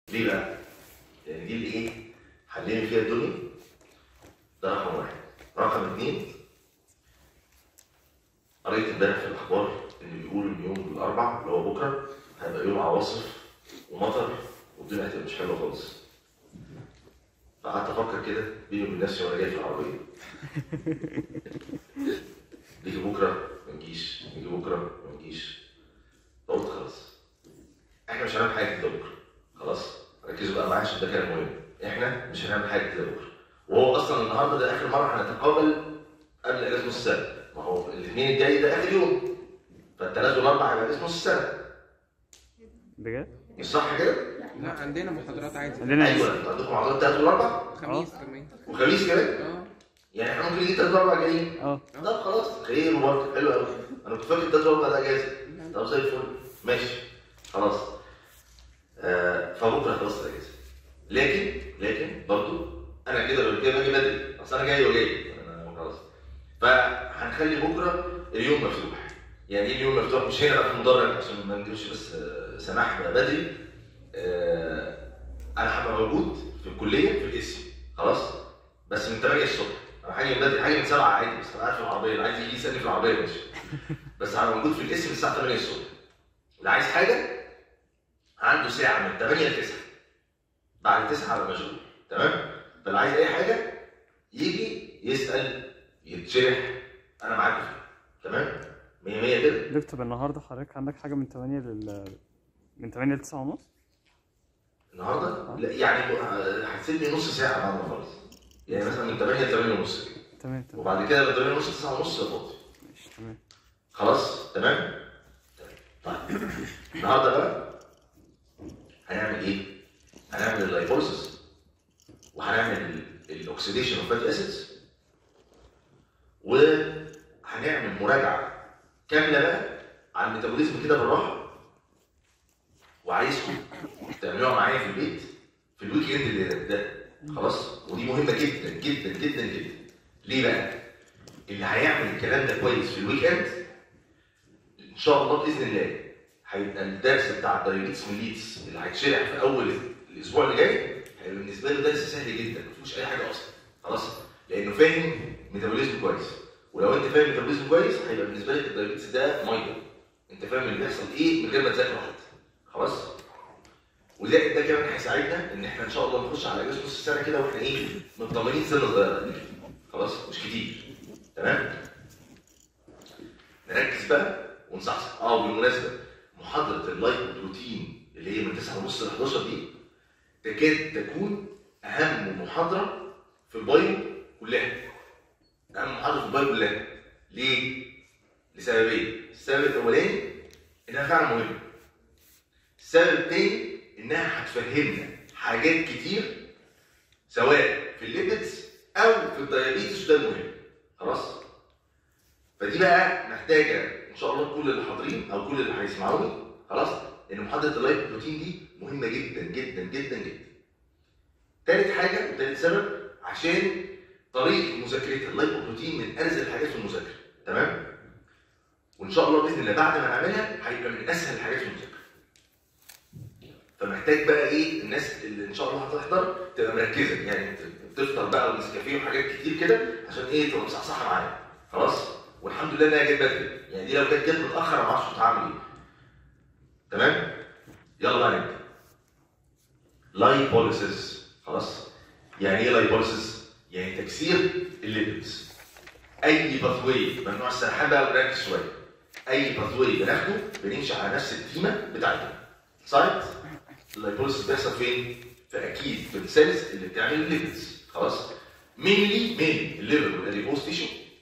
ليه بقى؟ لان دي اللي ايه؟ حلينا فيها الدنيا ده رقم واحد رقم اثنين قريت امبارح في الاخبار ان بيقولوا ان يوم الاربع اللي هو بكره هيبقى يوم عواصف ومطر والدنيا هتبقى مش حلوه خالص فقعدت افكر كده بيني وبين نفسي وانا جاي في العربيه نيجي بكره ما نجيش نيجي بكره ما نجيش فقلت خلاص احنا مش هنعمل حاجه كده بكره خلاص ركزوا بقى معايا عشان ده كلام مهم احنا مش هنعمل حاجه كده بكره وهو اصلا النهارده ده اخر مره هنتقابل قبل اجازه نص السنه ما هو الاثنين الجاي ده اخر يوم فالثلاث والاربع هيبقى اجازه نص السنه بجد؟ مش صح كده؟ لا عندنا محاضرات عادي عندنا ايوه انتوا عندكم محاضرات الثلاث والاربع خميس كمان وخميس كمان اه يعني احنا ممكن نيجي الثلاث والاربع جايين اه طب خلاص خير وبركه حلو قوي انا كنت فاكر الثلاث والاربع ده اجازه طب زي الفل ماشي خلاص آه فبكره خلاص الاجازه لكن لكن برضو انا كده لو كده باجي بدري اصل انا جاي وجاي انا خلاص فهنخلي بكره اليوم مفتوح يعني ايه اليوم مفتوح مش هنا بقى في المدرج عشان ما نجيبش بس آه، سماح بقى بدري آه انا هبقى موجود في الكليه في الاسم خلاص بس من 8 الصبح انا هاجي من بدري هاجي من 7 عادي بس انا قاعد في العربيه اللي عايز يجي يسالني في العربيه ماشي بس هبقى موجود في الاسم الساعه 8 الصبح اللي عايز حاجه عنده ساعه من 8 ل 9 بعد 9 هبقى مشغول تمام فاللي عايز اي حاجه يجي يسال يتشرح انا معاك فيه تمام 100 100 كده دكتور النهارده حضرتك عندك حاجه من 8 لل من 8 ل 9 ونص النهارده لا يعني هتسيبني نص ساعه بعد ما اخلص يعني مثلا من 8 ل 8 ونص كده تمام تمام وبعد كده من 8 ونص 9 ونص فاضي ماشي تمام خلاص تمام طيب النهارده بقى هنعمل ايه هنعمل اللايبوليسيس وهنعمل الاكسيديشن اوف فاتي اسيدز وهنعمل مراجعه كامله بقى على الميتابوليزم كده بالراحه وعايزكم تعملوها معايا في البيت في الويك اند اللي ده خلاص ودي مهمه جدا جدا جدا جدا ليه بقى اللي هيعمل الكلام ده كويس في الويك اند ان شاء الله باذن الله هيبقى الدرس بتاع الدايابيتس ميليتس اللي هيتشرح في اول الاسبوع اللي جاي هيبقى بالنسبه له درس سهل جدا ما فيهوش اي حاجه اصلا خلاص لانه فاهم ميتابوليزم كويس ولو انت فاهم ميتابوليزم كويس هيبقى بالنسبه لك الدايابيتس ده ميه انت فاهم اللي بيحصل ايه من غير ما تذاكر حتى خلاص وزائد ده كمان هيساعدنا ان احنا ان شاء الله نخش على اجازه نص السنه كده واحنا ايه مطمنين سنه صغيره دي. خلاص مش كتير تمام نركز بقى ونصحصح اه بالمناسبه محاضره اللايكوبروتين اللي هي من 9 ونص ل 11 دي تكاد تكون اهم محاضره في البايو كلها اهم محاضره في البايو كلها ليه؟ لسببين السبب الاولاني انها فعلا مهمه السبب الثاني انها هتفهمنا حاجات كتير سواء في الليبيدز او في الدايابيتس وده المهم خلاص فدي بقى محتاجه ان شاء الله كل اللي حاضرين او كل اللي هيسمعوني خلاص ان محاضره اللايف بروتين دي مهمه جدا جدا جدا جدا تالت حاجه وتالت سبب عشان طريقه مذاكرتها اللايف بروتين من انزل الحاجات في المذاكره تمام وان شاء الله باذن الله بعد ما نعملها هيبقى من اسهل الحاجات في المذاكره فمحتاج بقى ايه الناس اللي ان شاء الله هتحضر تبقى مركزه يعني تفطر بقى ونسكافيه وحاجات كتير كده عشان ايه تبقى مصحصحه معايا خلاص والحمد لله انها جت بدري يعني دي لو كانت جت متاخر ما اعرفش كنت هعمل ايه تمام يلا بقى نبدا لايبوليسيس خلاص يعني ايه لايبوليسيس يعني تكسير الليبيدز اي باثوي ممنوع السرحان بقى ونركز شويه اي باثوي بناخده بنمشي على نفس التيمه بتاعتنا سايت اللايبوليسيس بيحصل فين؟ فاكيد في السيلز اللي بتعمل الليبيدز خلاص مينلي مين الليفر والاديبوز تيشو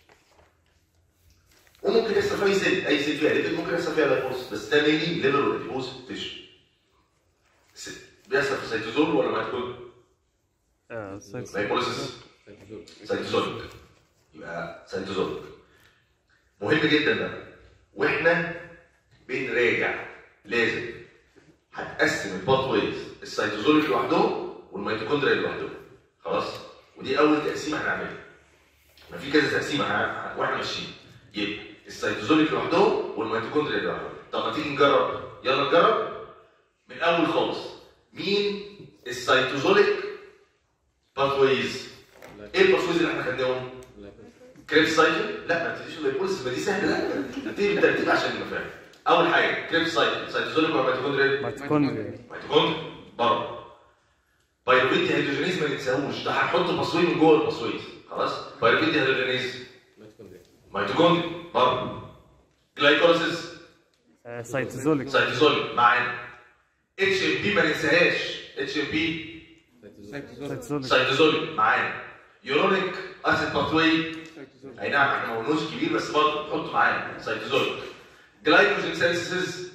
وممكن يحصل في اي سيل اي سيل فيها ليبيد ممكن يحصل فيها لايبوليسيس بس ده مينلي ليفر والاديبوز تيشو س- بيحصل في سيتوزول ولا مايتوكوندريا؟ آه سايت لايبوليسيس سيتوزوليك يبقى سيتوزوليك مهم جدا ده واحنا بنراجع لازم هتقسم الباث ويز السيتوزوليك لوحدهم والميتوكوندريا لوحدهم خلاص ودي اول تقسيمه هنعملها ما في كذا تقسيمه ه- ه- واحنا ماشيين يبقى السيتوزوليك لوحدهم والميتوكوندريا لوحدهم طب ما تيجي نجرب يلا نجرب من اول خالص مين السيتوزوليك باثويز ايه الباثويز اللي احنا خدناهم؟ كريب سايكل لا ما تديش اللايبوليسيس ما دي سهله لا نبتدي بالترتيب عشان نبقى فاهم اول حاجه كريب سايكل سيتوزوليك ولا ميتوكوندريال؟ ميتوكوندريا ميتوكوندريا بره بايروفيت هيدروجينيز ما ننساهوش ده هنحط باسوي من جوه الباسويز خلاص بايروفيت هيدروجينيز ميتوكوندريا بره جلايكوليسيس آه، سيتوزوليك سيتوزوليك معانا اتش ام بي ما ننساهاش اتش ام بي سايتوزول سيتوزوليك سيتوزوليك معانا يورونيك اسيد باثوي سايتوزول اي نعم احنا ما قلناش كبير بس برضه نحطه معانا سيتوزوليك جلايكوجين سينسيسز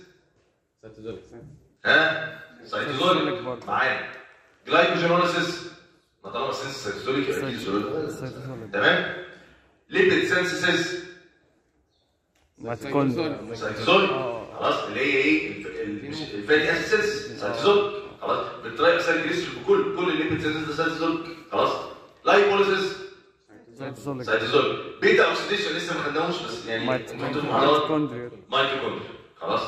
ها سيتوزوليك برضه. معانا جلايكوجينوليسيس ما طالما سينس سيتوزوليك يبقى اكيد زوليك سيتوزوليك تمام ليبيد سينسيسز ميتوكوندريا سيتوزوليك اه خلاص اللي هي ايه الف- ال- مش- الفاتي اسيد سينسيس سيتوزوليك خلاص بالطريقه اسيد جليسرول بكل كل الليبيد سينسيس ده سيتوزوليك خلاص لايبوليسيس سيتوزوليك سيتوزوليك بيتا اوكسيديشن لسه ما خدناهوش بس يعني ميت- نحطه في المحاضرات ميتوكوندريا ميتوكوندريا خلاص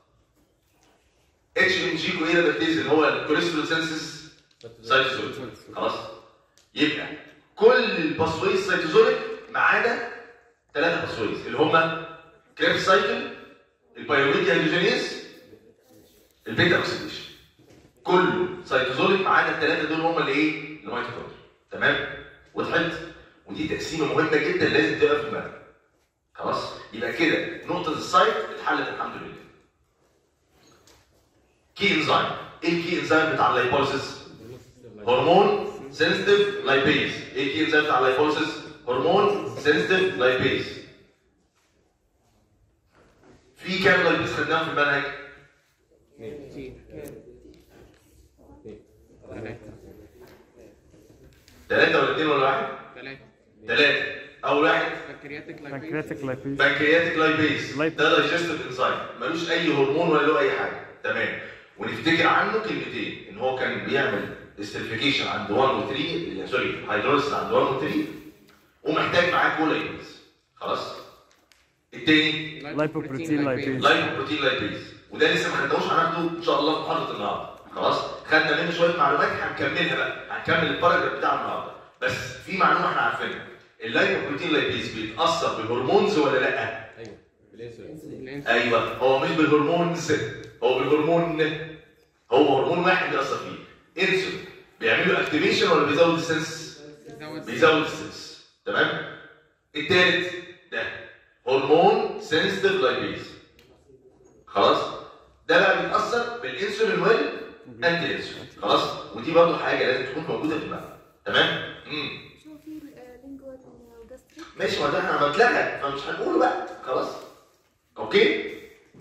اتش ام جي كويرا بكتيز اللي هو الكوليسترول سينسيس سيتوزوليك خلاص يبقى كل الباسويز سيتوزوليك ما عدا ثلاثه باسويز اللي هم كريب سايكل البايروميديا هيدروجينيز البيتا اوكسيديشن كله سيتوزوليك ما عدا الثلاثه دول هم اللي ايه؟ الميتوكوندريا تمام؟ وضحت؟ ودي تقسيمه مهمه جدا لازم تبقى في دماغك خلاص؟ يبقى كده نقطه السايت اتحلت الحمد لله كي انزيم ايه الكي انزيم بتاع اللايبوليسيس؟ هرمون سنسيتيف لايبيز ايه الكي انزيم بتاع اللايبوليسيس؟ هرمون سنسيتيف لايبيز في كام لايبيز خدناهم في المنهج؟ كتير ثلاثة ثلاثة ولا اثنين ولا واحد؟ ثلاثة ثلاثة أول واحد بنكرياتيك بانكرياتيك لايبيز بنكرياتيك لايبيز لايب- ده دايجستيف انزيم ملوش اي هرمون ولا له اي حاجه تمام ونفتكر عنه كلمتين ان هو كان بيعمل استريفيكيشن عند 1 و 3 سوري هيدروليسيس عند 1 و 3 ومحتاج معاه كولايبيز خلاص التاني لايبوبروتين لايبيز. لايبوبروتين لايبيز وده لسه ما خدناهوش هناخده ان شاء الله في محاضره النهارده خلاص خدنا منه شويه معلومات هنكملها بقى هنكمل الباراجراف بتاع النهارده بس في معلومه احنا عارفينها اللايبوبروتين لايبيز بيتاثر بالهرمونز ولا لا؟ الانسولين ايوه هو مش بالهرمونز هو بالهرمون هو هرمون واحد بيأثر فيه انسولين بيعمل له اكتيفيشن ولا بيزود السنس؟ بيزود بيزود السنس تمام؟ التالت ده هرمون سنسيتيف لايبيز خلاص؟ ده بقى بيتأثر بالانسولين والانتي انسولين خلاص؟ ودي برضه حاجه لازم تكون موجوده في دماغك تمام؟ امم شو في اللينجوال والجاستريك ماشي ما ده احنا عملت لها فمش هنقوله بقى خلاص؟ اوكي؟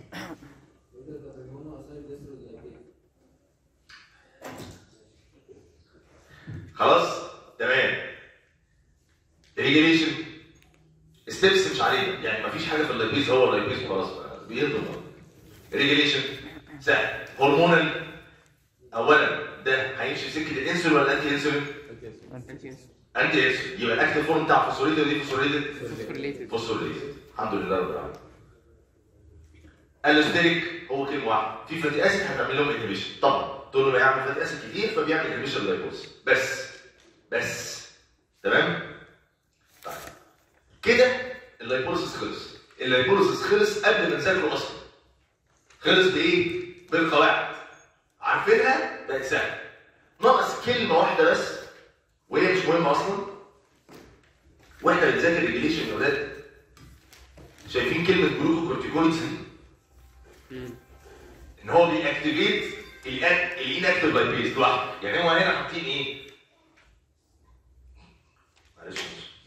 خلاص تمام ريجيليشن ستيبس مش علينا يعني مفيش حاجه في اللايبيز هو اللايبيز وخلاص بيهضم ريجيليشن سهل هرمونال اولا ده هيمشي سكه الانسولين ولا الانتي انسولين؟ انتي انسولين انتي انسولين يبقى الاكتيف فورم بتاع فوسفوريد ودي فوسفوريد فوسفوريليتد فوسفوريد الحمد لله رب العالمين الستيريك هو كلمه واحده في فاتي اسيد هتعمل لهم انهبيشن طبعا طول ما يعمل فاتي اسيد كتير فبيعمل انهبيشن للايبوز بس بس تمام طيب كده اللايبوليسيس خلص اللايبوليسيس خلص قبل ما نذاكره اصلا خلص بايه بالقواعد عارفينها بقت سهله ناقص كلمه واحده بس وهي مش مهمه اصلا واحنا بنذاكر ريجليشن يا ولاد شايفين كلمه جلوكوكورتيكويدز دي ان هو بيأكتيفيت الانكتيف لايبيز لوحده يعني هو هنا حاطين ايه؟ معلش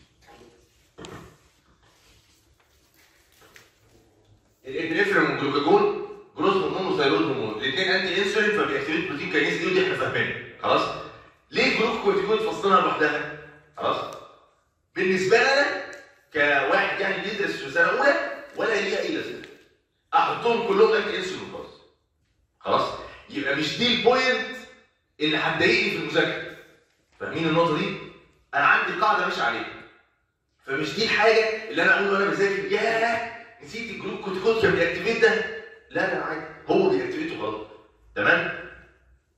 الابنفرين والجلوكاجون جروث هرمون وثايرويد هرمون الاثنين انتي انسولين فبيأكتيفيت بروتين كاينيز دي ودي احنا فاهمينها خلاص؟ ليه الجلوكوكورتيكويد فصلنا لوحدها؟ خلاص؟ بالنسبه لنا كواحد يعني بيدرس في سنه اولى ولا ليها اي لازمه احطهم كلهم انتي انسولين خلاص خلاص يبقى مش دي البوينت اللي هتضايقني في المذاكره فاهمين النقطه دي انا عندي قاعده ماشي عليها فمش دي الحاجه اللي انا اقول وانا بذاكر ياه نسيت الجروب كورتيكويد كان بيأكتيفيت ده لا لا عادي هو بيأكتيفيته غلط تمام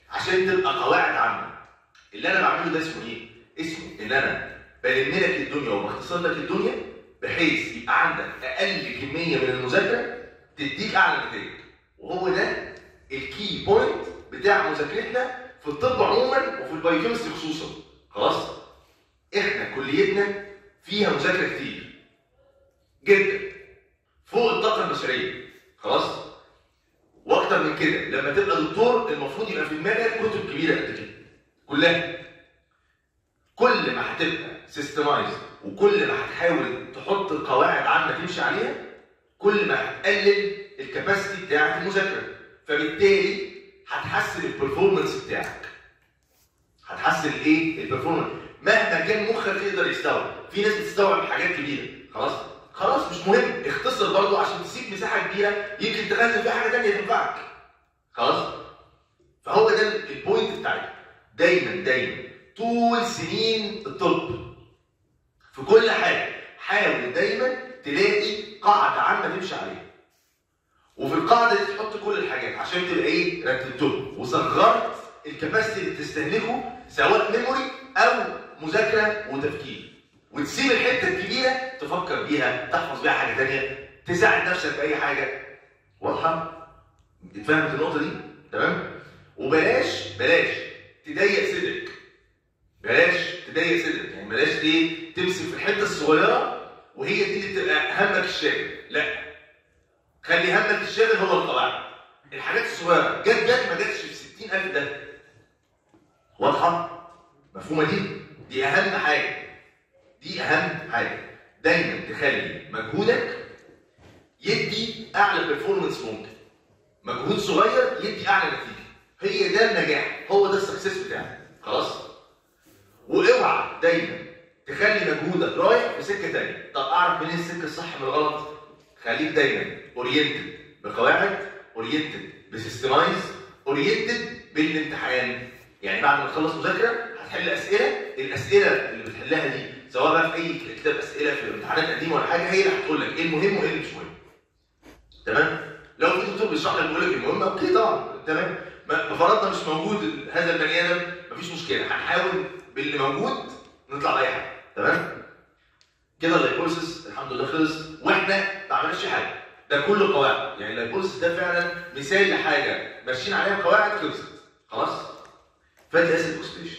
عشان تبقى قواعد عامه اللي انا بعمله ده اسمه ايه اسمه ان انا بلم لك الدنيا وبختصر لك الدنيا بحيث يبقى عندك اقل كميه من المذاكره تديك اعلى نتائج وهو ده الكي بوينت بتاع مذاكرتنا في الطب عموما وفي البايوكيمستري خصوصا خلاص احنا كليتنا فيها مذاكره كتير جدا فوق الطاقه البشريه خلاص واكتر من كده لما تبقى دكتور المفروض يبقى في دماغك كتب كبيره قد كده كلها كل ما هتبقى سيستمايز وكل ما هتحاول تحط قواعد عامه تمشي عليها كل ما هتقلل الكباسيتي بتاعت المذاكره فبالتالي هتحسن البرفورمانس بتاعك هتحسن الايه البرفورمانس مهما كان مخك يقدر يستوعب في ناس بتستوعب حاجات كبيره خلاص خلاص مش مهم اختصر برضو عشان تسيب مساحه كبيره يمكن تخزن فيها حاجه ثانيه تنفعك خلاص فهو ده البوينت بتاعي دايما دايما طول سنين الطب في كل حاجه حاول دايما تلاقي قاعده عامه تمشي عليها وفي القاعده دي تحط كل الحاجات عشان تبقى ايه رتبتهم وصغرت الكباسيتي اللي بتستهلكه سواء ميموري او مذاكره وتفكير وتسيب الحته الكبيره تفكر بيها تحفظ بيها حاجه ثانيه تساعد نفسك باي حاجه واضحه اتفهمت النقطه دي تمام وبلاش بلاش تضيق صدرك بلاش تضيق صدرك يعني بلاش ايه تمسك في الحته الصغيره وهي دي اللي تبقى همك الشاغل لا خلي همك الشاغل هو القواعد الحاجات الصغيره جت جت ما جاتش في 60000 ده واضحه مفهومه دي دي اهم حاجه دي اهم حاجه دايما تخلي مجهودك يدي اعلى بيرفورمانس ممكن مجهود صغير يدي اعلى نتيجه هي ده النجاح هو ده السكسس بتاعك خلاص واوعى دايما تخلي مجهودك رايح في سكه ثانيه طب اعرف منين السكه الصح من الغلط خليك دايما اورينتد بقواعد اورينتد بسيستمايز اورينتد بالامتحان يعني بعد ما تخلص مذاكره هتحل اسئله الاسئله اللي بتحلها دي سواء بقى في اي كتاب اسئله في الامتحانات القديمه ولا حاجه هي اللي هتقول لك ايه المهم وايه اللي مش مهم تمام لو في دكتور بيشرح لك بيقول لك المهم اوكي طبعا تمام ما ما فرضنا مش موجود هذا البني ادم مفيش مشكله هنحاول باللي موجود نطلع باي حاجه تمام كده اللايبوليسيس الحمد لله خلص واحنا ما عملناش حاجه ده كله قواعد يعني اللايبوليسيس ده فعلا مثال لحاجه ماشيين عليها قواعد خلصت خلاص فاتي اسيد اوكسيديشن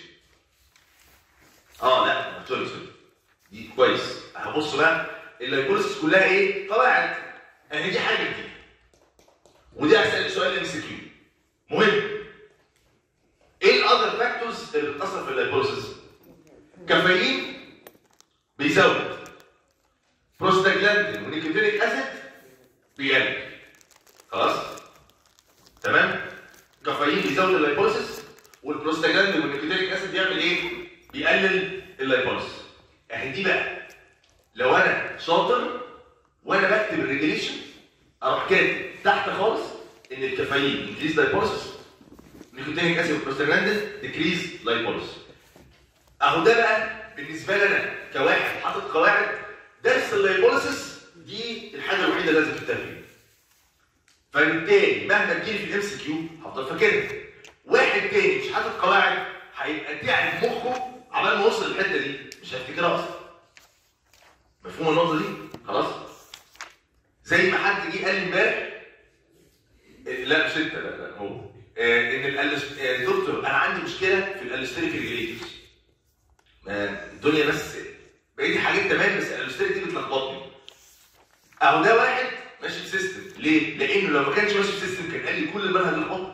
اه لا سوري سوري دي كويس هبص بقى اللايبوليسيس كلها ايه قواعد يعني دي حاجه جديده ودي هسألك سؤال ام سي كيو مهم ايه الاذر فاكتورز اللي بتاثر في اللايبوليسيس كافيين بيزود بروستاجلاندين ونيكوتينيك اسيد بيقلل خلاص تمام كافيين بيزود اللايبوليسيس والبروستاجلاندين والنيكوتينيك اسيد بيعمل ايه بيقلل اللايبوليسيس يعني دي بقى لو انا شاطر وانا بكتب الريجليشن اروح كاتب تحت خالص ان الكافيين انكريز لايبوليسيس نيكوتينيك اسيد والبروستاجلاندين ديكريز لايبوليسيس اهو ده بقى بالنسبه لي انا كواحد حاطط قواعد درس اللايبوليسيس دي الحاجه الوحيده اللي لازم تهتم بيها فبالتالي مهما تجيلي في الام سي كيو هفضل فاكرها واحد تاني مش حاطط قواعد هيبقى تعب مخه عمال ما يوصل للحته دي مش هيفتكرها اصلا مفهوم النقطه دي خلاص زي ما حد جه قال لي امبارح إيه، لا مش انت لا لا هو آه، ان الألس- آه، دكتور انا عندي مشكله في الالستريك ريجليتورز الدنيا بس بقيت حاجات تمام بس الالستريك دي بتلخبطني اهو ده واحد ماشي بسيستم ليه؟ لانه لو ما كانش ماشي بسيستم كان قال لي كل المنهج لخبطه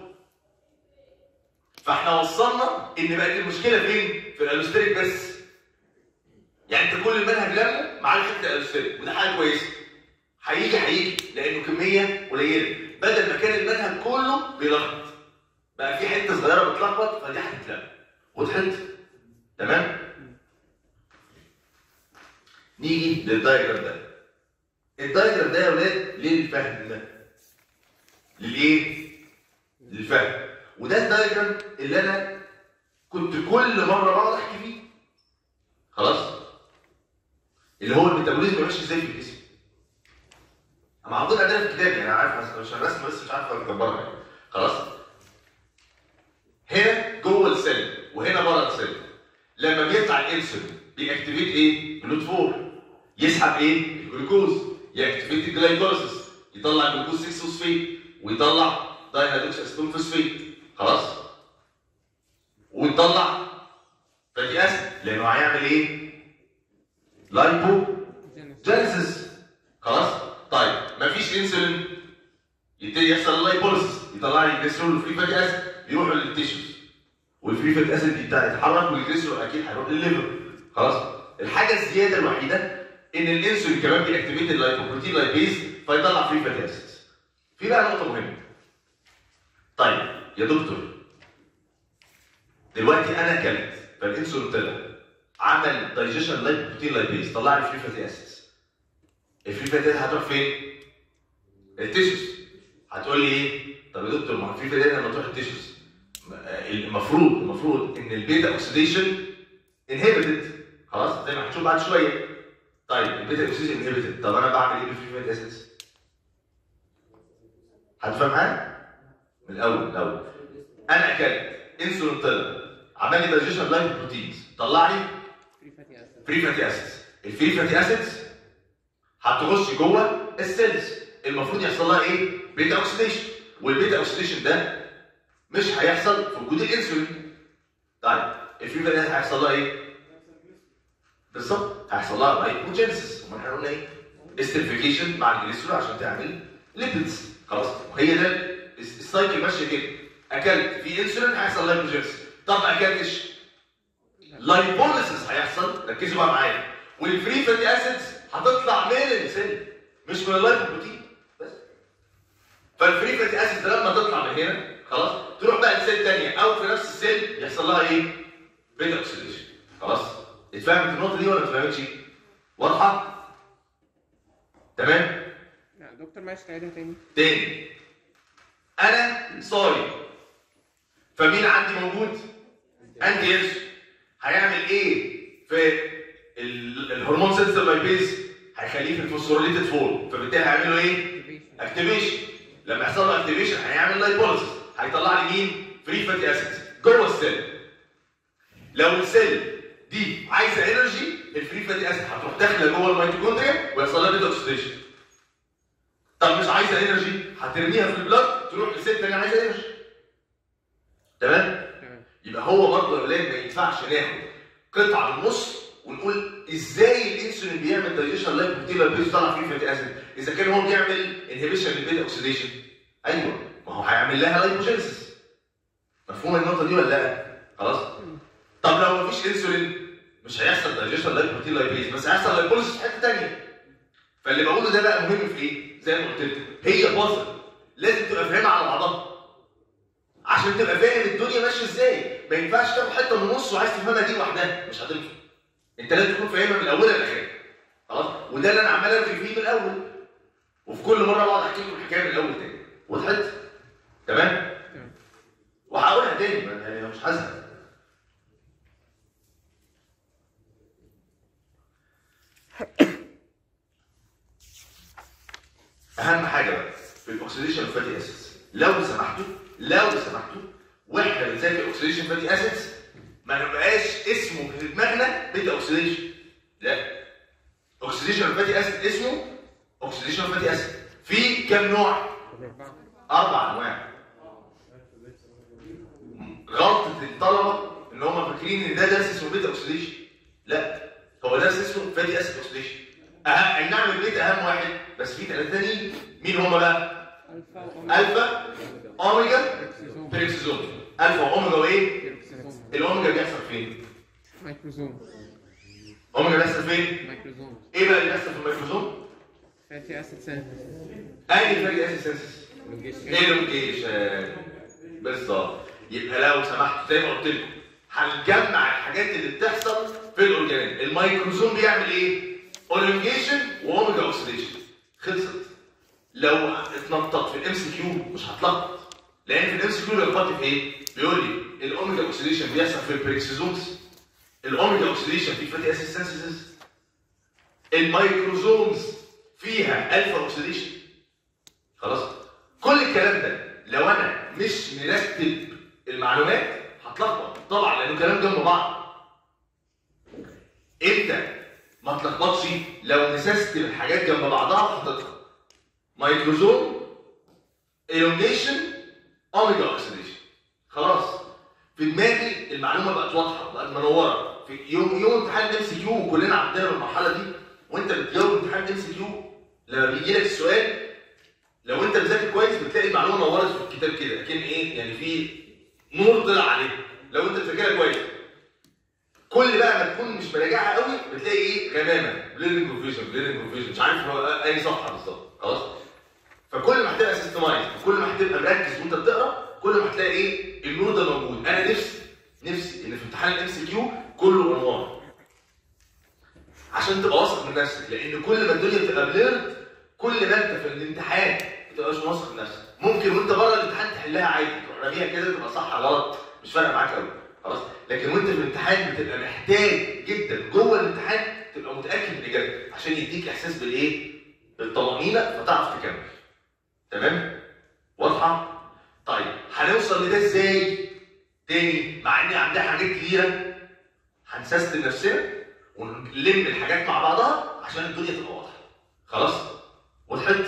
فاحنا وصلنا ان بقت المشكله فين؟ في الالستريك بس يعني انت كل المنهج لمه معاه حته الالستريك وده حاجه كويسه هيجي هيجي لانه كميه قليله بدل ما كان المنهج كله بيلخبط بقى في حته صغيره بتلخبط فدي هتتلم وضحت تمام نيجي للدايجرام ده الدايجرام ده يا ولاد للفهم للايه للفهم وده الدايجرام اللي انا كنت كل مره بقعد احكي فيه خلاص اللي هو الميتابوليزم ماشي ازاي في الجسم انا حاطط اداه في الكتاب يعني انا عارف بس عشان الرسم بس مش عارف اكبرها يعني خلاص هنا جوه السيل وهنا بره السيل لما بيطلع الانسولين بيأكتيفيت ايه؟ جلوت 4 يسحب ايه؟ الجلوكوز يأكتيفيت الجلايكوليسيس يطلع جلوكوز 6 فوسفيت ويطلع دايهيدروكسي اسيتون فوسفيت خلاص؟ ويطلع فاتي اسيد لانه هيعمل ايه؟ لايبو جينيسيس خلاص؟ طيب مفيش انسولين يبتدي يحصل اللايبوليسيس يطلع لي الجليسرول والفري فاتي اسيد يروحوا للتيشوز والفري فاتي اسيد يبدا يتحرك والجليسرول اكيد هيروح للليفر خلاص؟ الحاجه الزياده الوحيده ان الانسولين كمان بيأكتيفيت اللايبوبروتين لايبيز فيطلع فري فاتي اسيدز في بقى نقطه مهمه طيب يا دكتور دلوقتي انا اكلت فالانسولين طلع عمل دايجيشن لايبوبروتين لايبيز طلع لي فري فاتي اسيدز الفري فاتي اسيدز هتروح فين؟ التيشوز هتقول لي ايه؟ طب يا دكتور ما هو الفري فاتي لما تروح التيشوز المفروض المفروض ان البيتا اوكسيديشن انهبيتد خلاص زي ما هنشوف بعد شويه طيب البيتا اوكسيديشن انهبيتد طب انا بعمل ايه بالفري فاتي اسيدز؟ هتفهم حاجه؟ من الاول من الاول انا اكلت انسولين طلع عمل لي دايجيشن لايف بروتينز طلع لي فري فاتي اسيد فري فاتي اسيدز الفري فاتي اسيدز هتخش جوه السيلز المفروض يحصل لها ايه؟ بيتا اوكسيديشن والبيتا اوكسيديشن ده مش هيحصل في وجود الانسولين طيب الفري فاتي اسيدز هيحصل لها ايه؟ بالظبط هيحصل لها لايبوجينيسيس امال احنا قلنا ايه؟ استرفيكيشن مع الجليسرول عشان تعمل ليبيدز خلاص وهي ده السايكل ماشيه كده اكلت في انسولين هيحصل لايبوجينيسيس طب ما اكلتش لايبوليسيس هيحصل ركزوا بقى معايا والفري فاتي اسيدز هتطلع من السيل مش من اللايبوبروتين بس فالفري فاتي اسيدز لما تطلع من هنا خلاص تروح بقى لسيل ثانيه او في نفس السيل يحصل لها ايه؟ بيتا اوكسيديشن خلاص اتفهمت النقطه دي ولا ما اتفهمتش؟ واضحه؟ تمام؟ لا دكتور معلش تعيدها تاني تاني انا صايم فمين عندي موجود انتي يرش هيعمل ايه في ال- الهرمون سنسور لايبيز هيخليه في الفوسفوريليتد فول فبالتالي هيعملوا ايه اكتيفيشن لما يحصل له اكتيفيشن هيعمل لايبوليسيس هيطلع لي مين فري فاتي اسيدز جوه السيل لو السيل دي عايزه انرجي الفري فاتي اسيد هتروح داخله جوه الميتوكوندريا ويحصل لها بيتا اوكسيديشن طب مش عايزه انرجي هترميها في البلاد تروح لست تاني عايزه انرجي تمام تمام يبقى هو برضه يا اولاد ما ينفعش ناخد قطعه من النص ونقول ازاي الانسولين بيعمل دايجيشن لايك بكتيريا بيز طالع فيه فاتي اسيد اذا كان هو بيعمل انهبيشن للبيتا اوكسيديشن ايوه ما هو هيعمل لها لايبوجينيسيس مفهوم النقطه دي ولا لا خلاص طب لو مفيش انسولين مش هيحصل دايجيشن لايك بروتين لايبيز بس هيحصل لايبوليسيس في حته ثانيه فاللي بقوله ده بقى مهم في ايه زي ما قلت لكم هي بازل لازم تبقى فاهمها على بعضها عشان تبقى فاهم الدنيا ماشيه ازاي ما ينفعش تاخد حته من النص وعايز تفهمها دي لوحدها مش هتنفع انت لازم تكون فاهمها من اولها لاخرها خلاص وده اللي انا عمال ارغي فيه من الاول وفي كل مره بقعد احكي لكم الحكايه من الاول تاني وضحت تمام تمام وهقولها تاني ما- يعني أنا مش هزهق اهم حاجه بقى في الاكسيديشن فاتي اسيدز لو سمحتوا لو سمحتوا واحنا بنذاكر اكسيديشن فاتي اسيدز ما نبقاش اسمه في دماغنا بيتا اوكسيديشن لا اوكسيديشن فاتي اسيد اسمه اوكسيديشن فاتي اسيد في كام نوع؟ أربعة اربع انواع غلطه الطلبه ان هم فاكرين ان ده درس اسمه بيتا اوكسيديشن لا هو درس اسمه فاتي اسيد اوكسيديشن اهم اي نعم البيتا اهم واحد بس في ثلاثه تانيين مين هم بقى؟ ألفا وأوميجا الفا اوميجا بيروكسيزوم بيركسيزوم الفا واوميجا وايه؟ بيروكسيزوم الاوميجا بيحصل فين؟ مايكروزوم اوميجا بيحصل فين؟ مايكروزوم ايه بقى اللي بيحصل في الميكروزوم؟ فاتي اسيد سينثيسيس اي فاتي اسيد سينسس لونجيشن ايه لونجيشن بالظبط يبقى لو سمحتوا زي ما قلت لكم هنجمع الحاجات اللي بتحصل في الاورجانيزم الميكروزوم بيعمل ايه اولونجيشن واوميجا اوكسيديشن خلصت لو اتنطط في الام سي كيو مش هتلخبط لان في الام سي كيو بيلخبط في ايه بيقول لي الاوميجا اوكسيديشن بيحصل في البريكسيزومز الاوميجا اوكسيديشن في فاتي اسيد سينثيسيس الميكروزومز فيها الفا اوكسيديشن خلاص كل الكلام ده لو انا مش مرتب المعلومات هتلخبط طبعا لانه كلام جنب بعض انت ما تلخبطش لو نسست الحاجات جنب بعضها وحطيتها مايكروزوم الونيشن اوميجا اوكسيديشن خلاص في دماغي المعلومه بقت واضحه بقت منوره في يوم يوم امتحان ام سي كيو وكلنا عدينا بالمرحله دي وانت بتجاوب امتحان ام سي كيو لما بيجي لك السؤال لو انت مذاكر كويس بتلاقي المعلومه نورت في الكتاب كده كان ايه يعني في نور طلع عليك لو انت بتذاكرها كويس كل بقى ما تكون مش مراجعها قوي بتلاقي ايه غمامه بليرنج بروفيجن بليرنج بروفيجن مش عارف هو اي صفحه بالظبط خلاص فكل ما هتبقى سيستمايز كل ما هتبقى مركز وانت بتقرا كل ما هتلاقي ايه النور ده موجود انا نفسي نفسي ان في امتحان الام سي كيو كله انوار عشان تبقى واثق من نفسك لان كل ما الدنيا بتبقى بليرد كل ما انت في الامتحان ما تبقاش واثق من نفسك ممكن وانت بره الامتحان تحلها عادي تروح راميها كده تبقى صح غلط مش فارقه معاك قوي خلاص لكن وانت في الامتحان بتبقى محتاج جدا جوه الامتحان تبقى متاكد من الاجابه عشان يديك احساس بالايه؟ بالطمانينه فتعرف تكمل تمام؟ واضحه؟ طيب هنوصل لده ازاي؟ تاني مع ان عندها حاجات كتيره هنسيستم نفسنا ونلم الحاجات مع بعضها عشان الدنيا تبقى واضحه خلاص؟ وضحت؟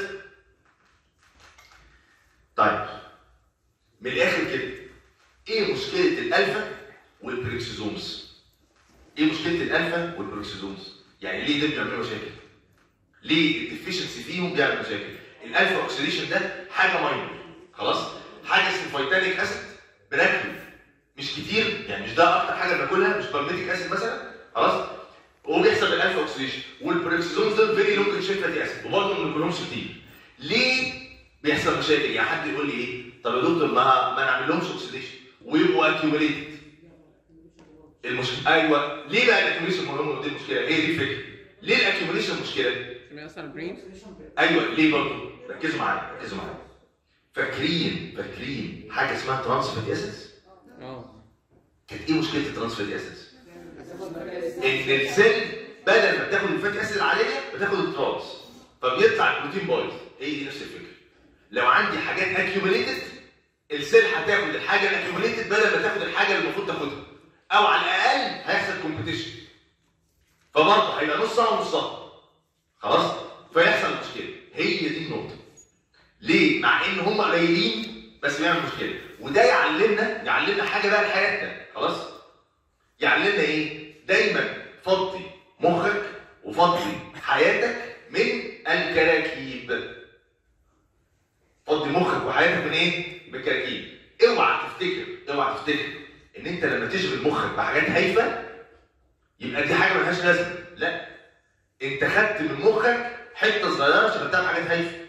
طيب من الاخر كده ايه مشكله الالفا والبريكسيزومز؟ ايه مشكله الالفا والبريكسيزومز؟ يعني ليه ده بيعملوا مشاكل؟ ليه الديفيشنسي فيهم بيعمل مشاكل؟ الالفا اوكسيديشن ده حاجه ماينور خلاص؟ حاجه اسمه فيتانيك اسيد بناكله مش كتير يعني مش ده اكتر حاجه بناكلها مش بالميتيك اسيد مثلا خلاص؟ وبيحصل الالفا اوكسيديشن والبريكسيزومز دول فيري لونج شيب فاتي اسيد وبرضه ما بناكلهمش كتير. ليه بيحصل مشاكل؟ يعني حد يقول لي ايه؟ طب يا دكتور ما ما نعمل لهمش اوكسيديشن ويبقوا اكيوميليتد. المشكله ايوه ليه بقى الاكيوميليشن مهم ودي المشكله؟ هي دي الفكره. ليه الاكيوميليشن مشكله؟ عشان بيأثر البرين ايوه ليه برضه؟ ركزوا معايا ركزوا معايا. فاكرين فاكرين حاجه اسمها ترانس فاتي اسيدز؟ اه كانت ايه مشكله الترانس فاتي اسيدز؟ ان السيل بدل ما بتاخد الفاتي اسيد العاديه بتاخد الترانس فبيطلع البروتين بايظ هي دي نفس الفكره لو عندي حاجات اكيوميليتد السيل هتاخد الحاجه الاكيوميليتد بدل ما تاخد الحاجه اللي المفروض تاخدها او على الاقل هيحصل كومبيتيشن فبرضه هيبقى نصها ونصها خلاص فيحصل مشكله هي دي النقطه ليه مع ان هم قليلين بس بيعمل مشكله وده يعلمنا يعلمنا حاجه بقى لحياتنا خلاص يعلمنا ايه دايما فضي مخك وفضي حياتك من الكراكيب فضي مخك وحياتك من ايه من الكراكيب اوعى تفتكر اوعى تفتكر ان انت لما تشغل مخك بحاجات هايفه يبقى دي حاجه ملهاش لازمه لا انت خدت من مخك حته صغيره شغلتها بحاجات هايفه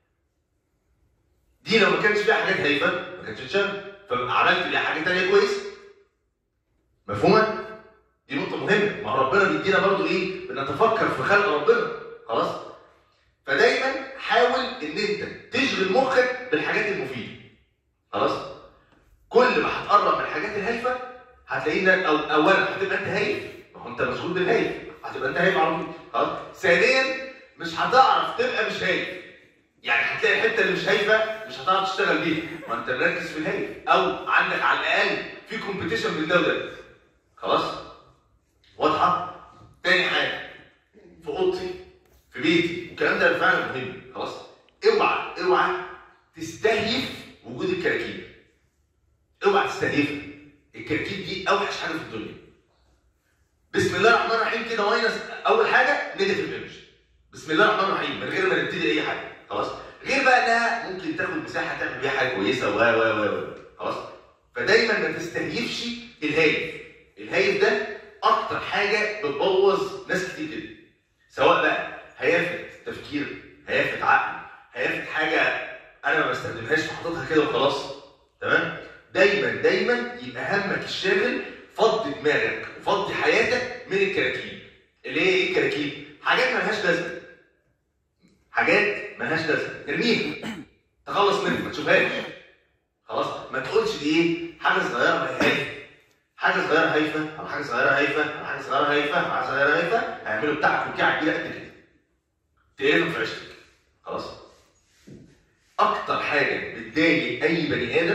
دي لو ما كانش فيها حاجات هايفه ما كانتش تشتغل فعملت بيها حاجه ثانيه كويسه مفهومه؟ دي نقطة مهمة، ما هو ربنا بيدينا برضو ايه؟ بنتفكر في خلق ربنا، خلاص؟ فدايما حاول ان انت تشغل مخك بالحاجات المفيدة. خلاص؟ كل ما هتقرب من الحاجات الهايفة هتلاقينا أو اولا هتبقى انت هايف، ما هو انت مشغول بالهايف، هتبقى انت هايف على طول، خلاص؟ ثانيا مش هتعرف تبقى مش هايف. يعني هتلاقي الحته اللي مش هايفه مش هتعرف تشتغل بيها، ما انت مركز في الهايف، او عندك على الاقل في كومبيتيشن بين ده وده. خلاص؟ واضحة؟ تاني حاجة في أوضتي في بيتي والكلام ده فعلا مهم خلاص؟ اوعى اوعى تستهيف وجود الكراكيب. اوعى تستهيفها. الكراكيب دي أوحش حاجة في الدنيا. بسم الله الرحمن الرحيم كده ماينس أول حاجة نيجاتيف ايمج. بسم الله الرحمن الرحيم من غير ما نبتدي أي حاجة خلاص؟ غير بقى انها ممكن تاخد مساحة تعمل بيها حاجة كويسة و و و و خلاص؟ فدايما ما تستهيفش الهايف. الهايف ده اكتر حاجه بتبوظ ناس كتير كده سواء بقى هيافه تفكير هيافه عقل هيافه حاجه انا ما بستخدمهاش فحاططها كده وخلاص تمام دايما دايما يبقى همك الشاغل فضي دماغك وفضي حياتك من الكراكيب اللي هي ايه الكراكيب حاجات ملهاش لازمه حاجات ملهاش لازمه ارميها تخلص منها ما تشوفهاش خلاص ما تقولش دي ايه حاجه صغيره ما هي حاجه صغيره هايفه او حاجه صغيره هايفه او حاجه صغيره هايفه او حاجه صغيره هايفه هيعملوا بتاعك وبتاعك كده قد كده تقلب في عيشتك خلاص اكتر حاجه بتضايق اي بني ادم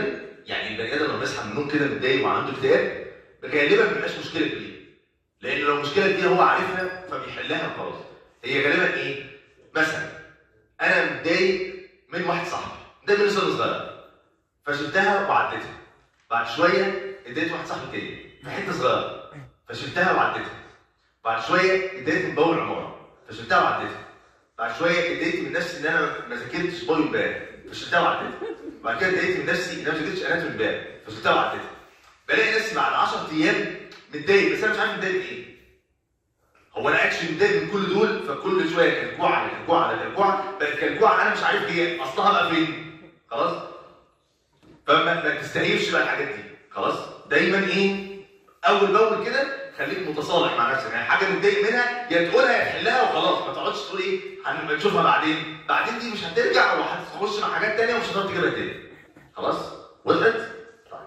يعني البني ادم لما يصحى من النوم كده متضايق وعنده اكتئاب غالبا ما بيبقاش مشكله كبيره لان لو المشكله دي هو عارفها فبيحلها خلاص هي غالبا ايه مثلا انا متضايق من واحد صاحبي ده من سنه صغيره فشلتها وعديتها بعد شويه اديت واحد صاحبي تاني في حته صغيره فشلتها وعديتها بعد شويه اديت من بول العماره فشلتها وعديتها بعد شويه اتضايقت من نفسي ان انا ما ذاكرتش بايو امبارح فشلتها وعديتها بعد كده اتضايقت من نفسي ان انا ما ذاكرتش اناتومي امبارح فشلتها وعديتها بلاقي نفسي بعد 10 ايام متضايق بس انا مش عارف متضايق من ايه هو انا اكشلي متضايق من كل دول فكل شويه كلكوعه على كلكوعه على كلكوعه بقت كلكوعه انا مش عارف هي اصلها بقى فين خلاص فما ما تستهيفش بقى الحاجات دي خلاص دايما ايه اول باول كده خليك متصالح مع نفسك يعني حاجه متضايق منها يا تقولها يا تحلها وخلاص ما تقعدش تقول ايه هنبقى نشوفها بعدين بعدين دي مش هترجع وهتخش مع حاجات تانية ومش هتقدر تجيبها تاني خلاص وضحت طيب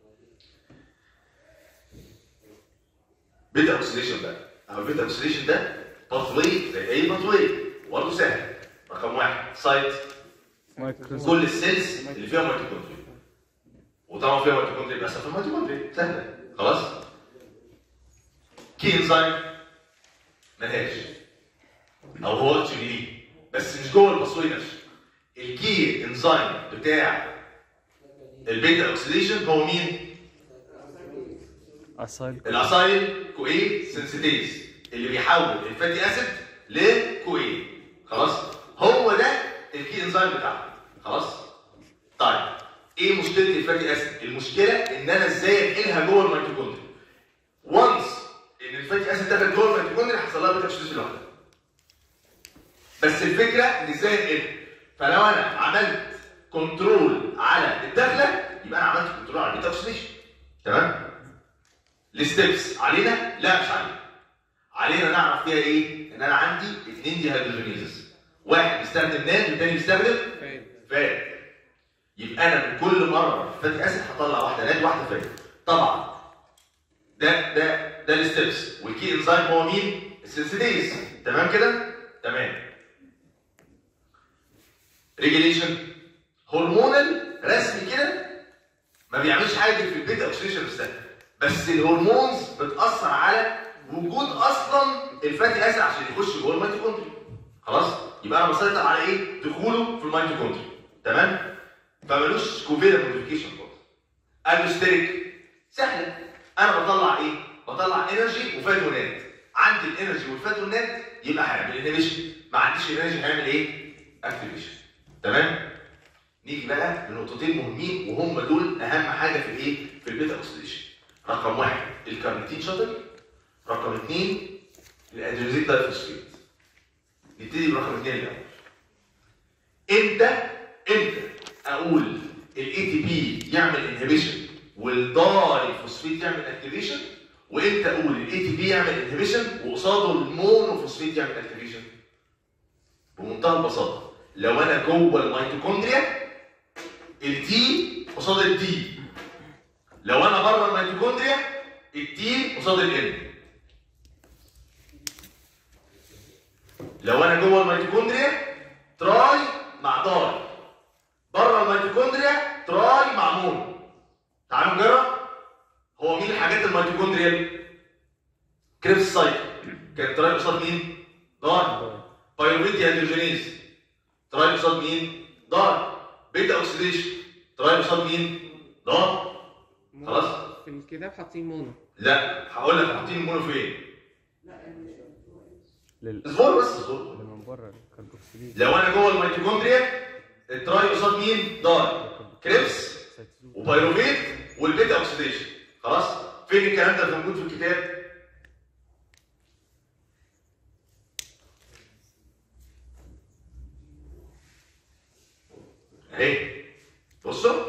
بيتا اوكسيديشن بقى او البيتا اوكسيديشن ده باثوي زي اي باثوي برضه سهل رقم واحد سايت مايكروسوفت كل السيلز اللي فيها ميتوكوندريا وطبعا فيها ميتوكوندريا بس في الميتوكوندريا سهله خلاص كي انزايم ملهاش او هو اكشلي ليه بس مش جوه البصوي نفسه الكي انزايم بتاع البيتا اوكسيديشن هو مين؟ اسايل الاسايل كوي سنسيتيز اللي بيحول الفاتي اسيد لكوي خلاص هو ده الكي انزايم بتاعه خلاص طيب ايه مشكله الفاتي اسيد المشكله ان انا ازاي انقلها جوه الميتوكوندريا وانس ان الفاتي اسيد دخل جوه الميتوكوندريا هيحصل لها بيتا اوكسيديشن لوحدها بس الفكره ان ازاي انقلها فلو انا عملت كنترول على الدخله يبقى انا عملت كنترول على البيتا اوكسيديشن تمام الستبس علينا لا مش علينا علينا نعرف فيها ايه ان انا عندي اثنين دي هيدروجينيزز واحد بيستخدم ناد والتاني بيستخدم فاهم فات يبقى انا من كل مره فاتي اسيد هطلع واحده ناد واحده فات طبعا ده ده ده الستبس والكي انزايم هو مين السنسيتيز تمام كده تمام ريجيليشن هرمونال رسمي كده ما بيعملش حاجه في البيتا اوكسيديشن نفسها بس الهرمونز بتاثر على وجود اصلا الفاتي اسيد عشان يخش جوه الميتوكوندريا خلاص يبقى انا بسيطر على ايه دخوله في الميتوكوندريا تمام فمالوش كوفيلا موديفيكيشن خالص الوستيريك سهله انا بطلع ايه بطلع انرجي وفاتونات عندي الانرجي والفاتونات يبقى هيعمل انهبيشن ما عنديش انرجي هيعمل ايه اكتيفيشن تمام نيجي بقى لنقطتين مهمين وهم دول اهم حاجه في الايه في البيتا اوكسيديشن رقم واحد الكارنيتين شاتل رقم اثنين الادرينالين دايفوسفيت نبتدي برقم اثنين الاول امتى امتى اقول الاي تي بي يعمل انهبيشن والداي فوسفيت يعمل اكتيفيشن وامتى اقول الاي تي بي يعمل انهبيشن وقصاده المونوفوسفيت يعمل اكتيفيشن بمنتهى البساطه لو انا جوه الميتوكوندريا التي قصاد التي لو انا بره الميتوكوندريا التي قصاد الان لو انا جوه الميتوكوندريا تراي مع داي بره الميتوكوندريا تراي مع مون تعالوا نجرب هو مين الحاجات الميتوكوندريال كريبس سايكل كانت تراي قصاد مين داي بايروفيت هيدروجينيز تراي قصاد مين داي بيتا اوكسيديشن تراي قصاد مين داي مونو. خلاص. في الكتاب حاطين مونو لا هقول لك حاطين المونو فين لل اصبر بس اصبر اللي من بره الكربوكسيليز لو انا جوه الميتوكوندريا التراي قصاد مين داي كريبس وبايروفيت والبيتا اوكسيديشن خلاص فين الكلام ده موجود في الكتاب اهي بصوا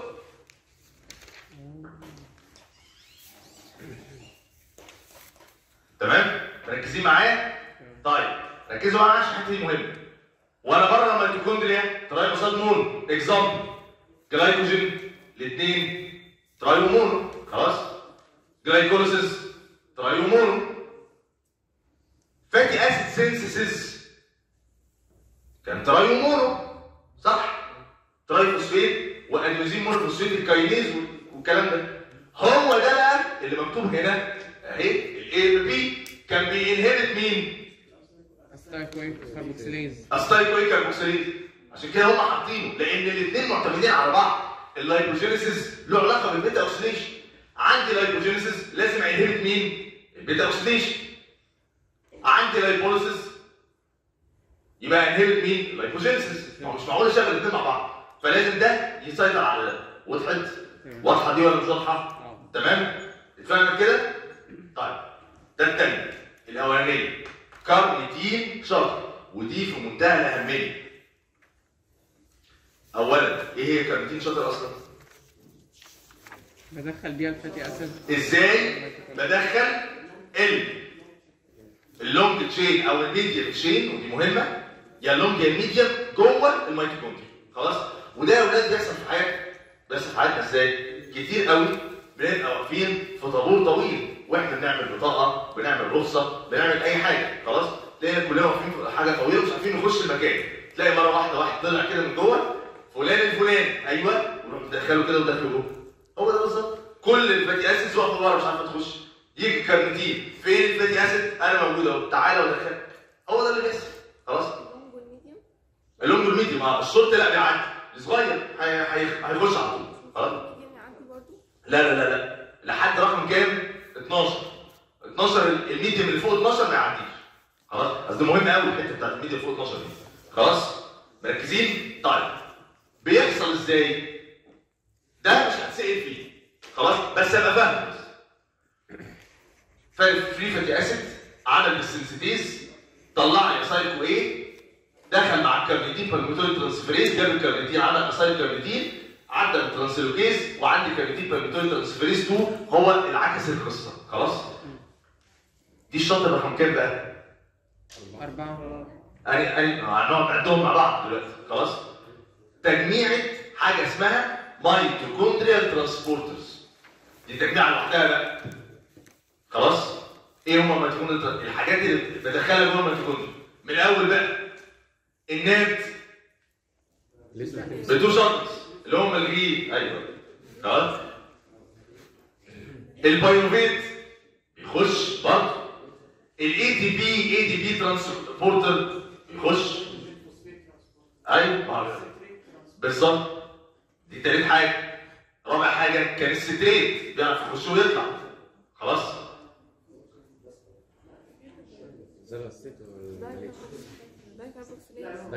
تمام مركزين معايا طيب ركزوا معايا عشان الحته دي مهمه وانا بره الميتوكوندريا تراي قصاد مون اكزامبل جلايكوجين الاثنين ترايو مونو خلاص جلايكوليسيس ترايو مونو فاتي اسيد سينثيسيس كان ترايو مونو صح تراي فوسفيت واديوزين مونوفوسفيت الكاينيز اهي الاي بي كان بينهبت مين؟ استايكوين كاربوكسيليز استايكويك كاربوكسيليز عشان كده هم حاطينه لان الاثنين معتمدين على بعض اللايبوجينيسيس له علاقه بالبيتا اوكسيديشن عندي لايبوجينيسيس لازم ينهبت مين؟ البيتا اوكسيديشن عندي لايبوليسيس يبقى ينهبت مين؟ اللايبوجينيسيس ما هو مش معقول اشغل الاثنين مع بعض فلازم ده يسيطر على ده وضحت؟ واضحه دي ولا مش واضحه؟ اه تمام؟ اتفهمت كده؟ طيب ده التاني الاولانيه كارنيتين شاطر ودي في منتهى الاهميه اولا ايه هي كارنيتين شاطر اصلا؟ بدخل بيها الفاتي اسيد ازاي بدخل ال اللونج تشين او الميديم تشين ودي مهمه يا اللونج يا الميديم جوه الميتوكوندريا خلاص وده يا اولاد بيحصل في حياتنا بيحصل في حياتنا ازاي؟ كتير قوي بنبقى واقفين في طابور طويل واحنا بنعمل بطاقه بنعمل رخصه بنعمل اي حاجه خلاص تلاقينا كلنا واقفين في حاجه طويله مش عارفين نخش المكان تلاقي مره واحده واحد طلع كده من جوه فلان الفلاني ايوه ويروح مدخله كده وداخله جوه هو ده بالظبط كل الفاتي اسيدز واقفه بره مش عارفه تخش يجي كارنتين فين الفاتي اسيد انا موجود اهو تعالى ودخلك هو ده اللي بيحصل خلاص اللونج والميديوم اللونج والميديوم اه الشورت لا بيعدي الصغير هي- هي- هيخش على طول خلاص الميديوم يعدي برضه لا لا لا لا لحد رقم كام 12 12 ال- الميديوم اللي فوق 12 ما يعديش خلاص قصدي مهم قوي الحته بتاعت الميديوم فوق 12 دي خلاص مركزين طيب بيحصل ازاي ده مش هتسال فيه خلاص بس ابقى فاهم بس فري فاتي اسيد عمل بالسنسيتيز طلع لي سايكو ايه دخل مع الكارنيتين بالميتول ترانسفيريز جاب الكارنيتين عمل اسايل كارنيتين عدى الترانسلوكيز وعندي كارنيتين بالميتول ترانسفيريز 2 هو العكس القصه خلاص دي الشاطر رقم كام بقى؟ أربعة أنا أنا هنقعد نعدهم مع بعض دلوقتي خلاص تجميعة حاجة اسمها ميتوكوندريال ترانسبورترز دي تجميعة لوحدها بقى خلاص ايه هما الميتوكوندريال الحاجات اللي بدخلها جوه الميتوكوندريا من الاول بقى النات بتو شطس اللي هم الغيب ايوه خلاص البايوفيت بيخش برضه الاي تي بي اي تي بي ترانسبورتر يخش ايوه معرفة. بالظبط دي تالت حاجه رابع حاجه كان الستريت بيعرف يخش ويطلع خلاص دايكاربوكسيليز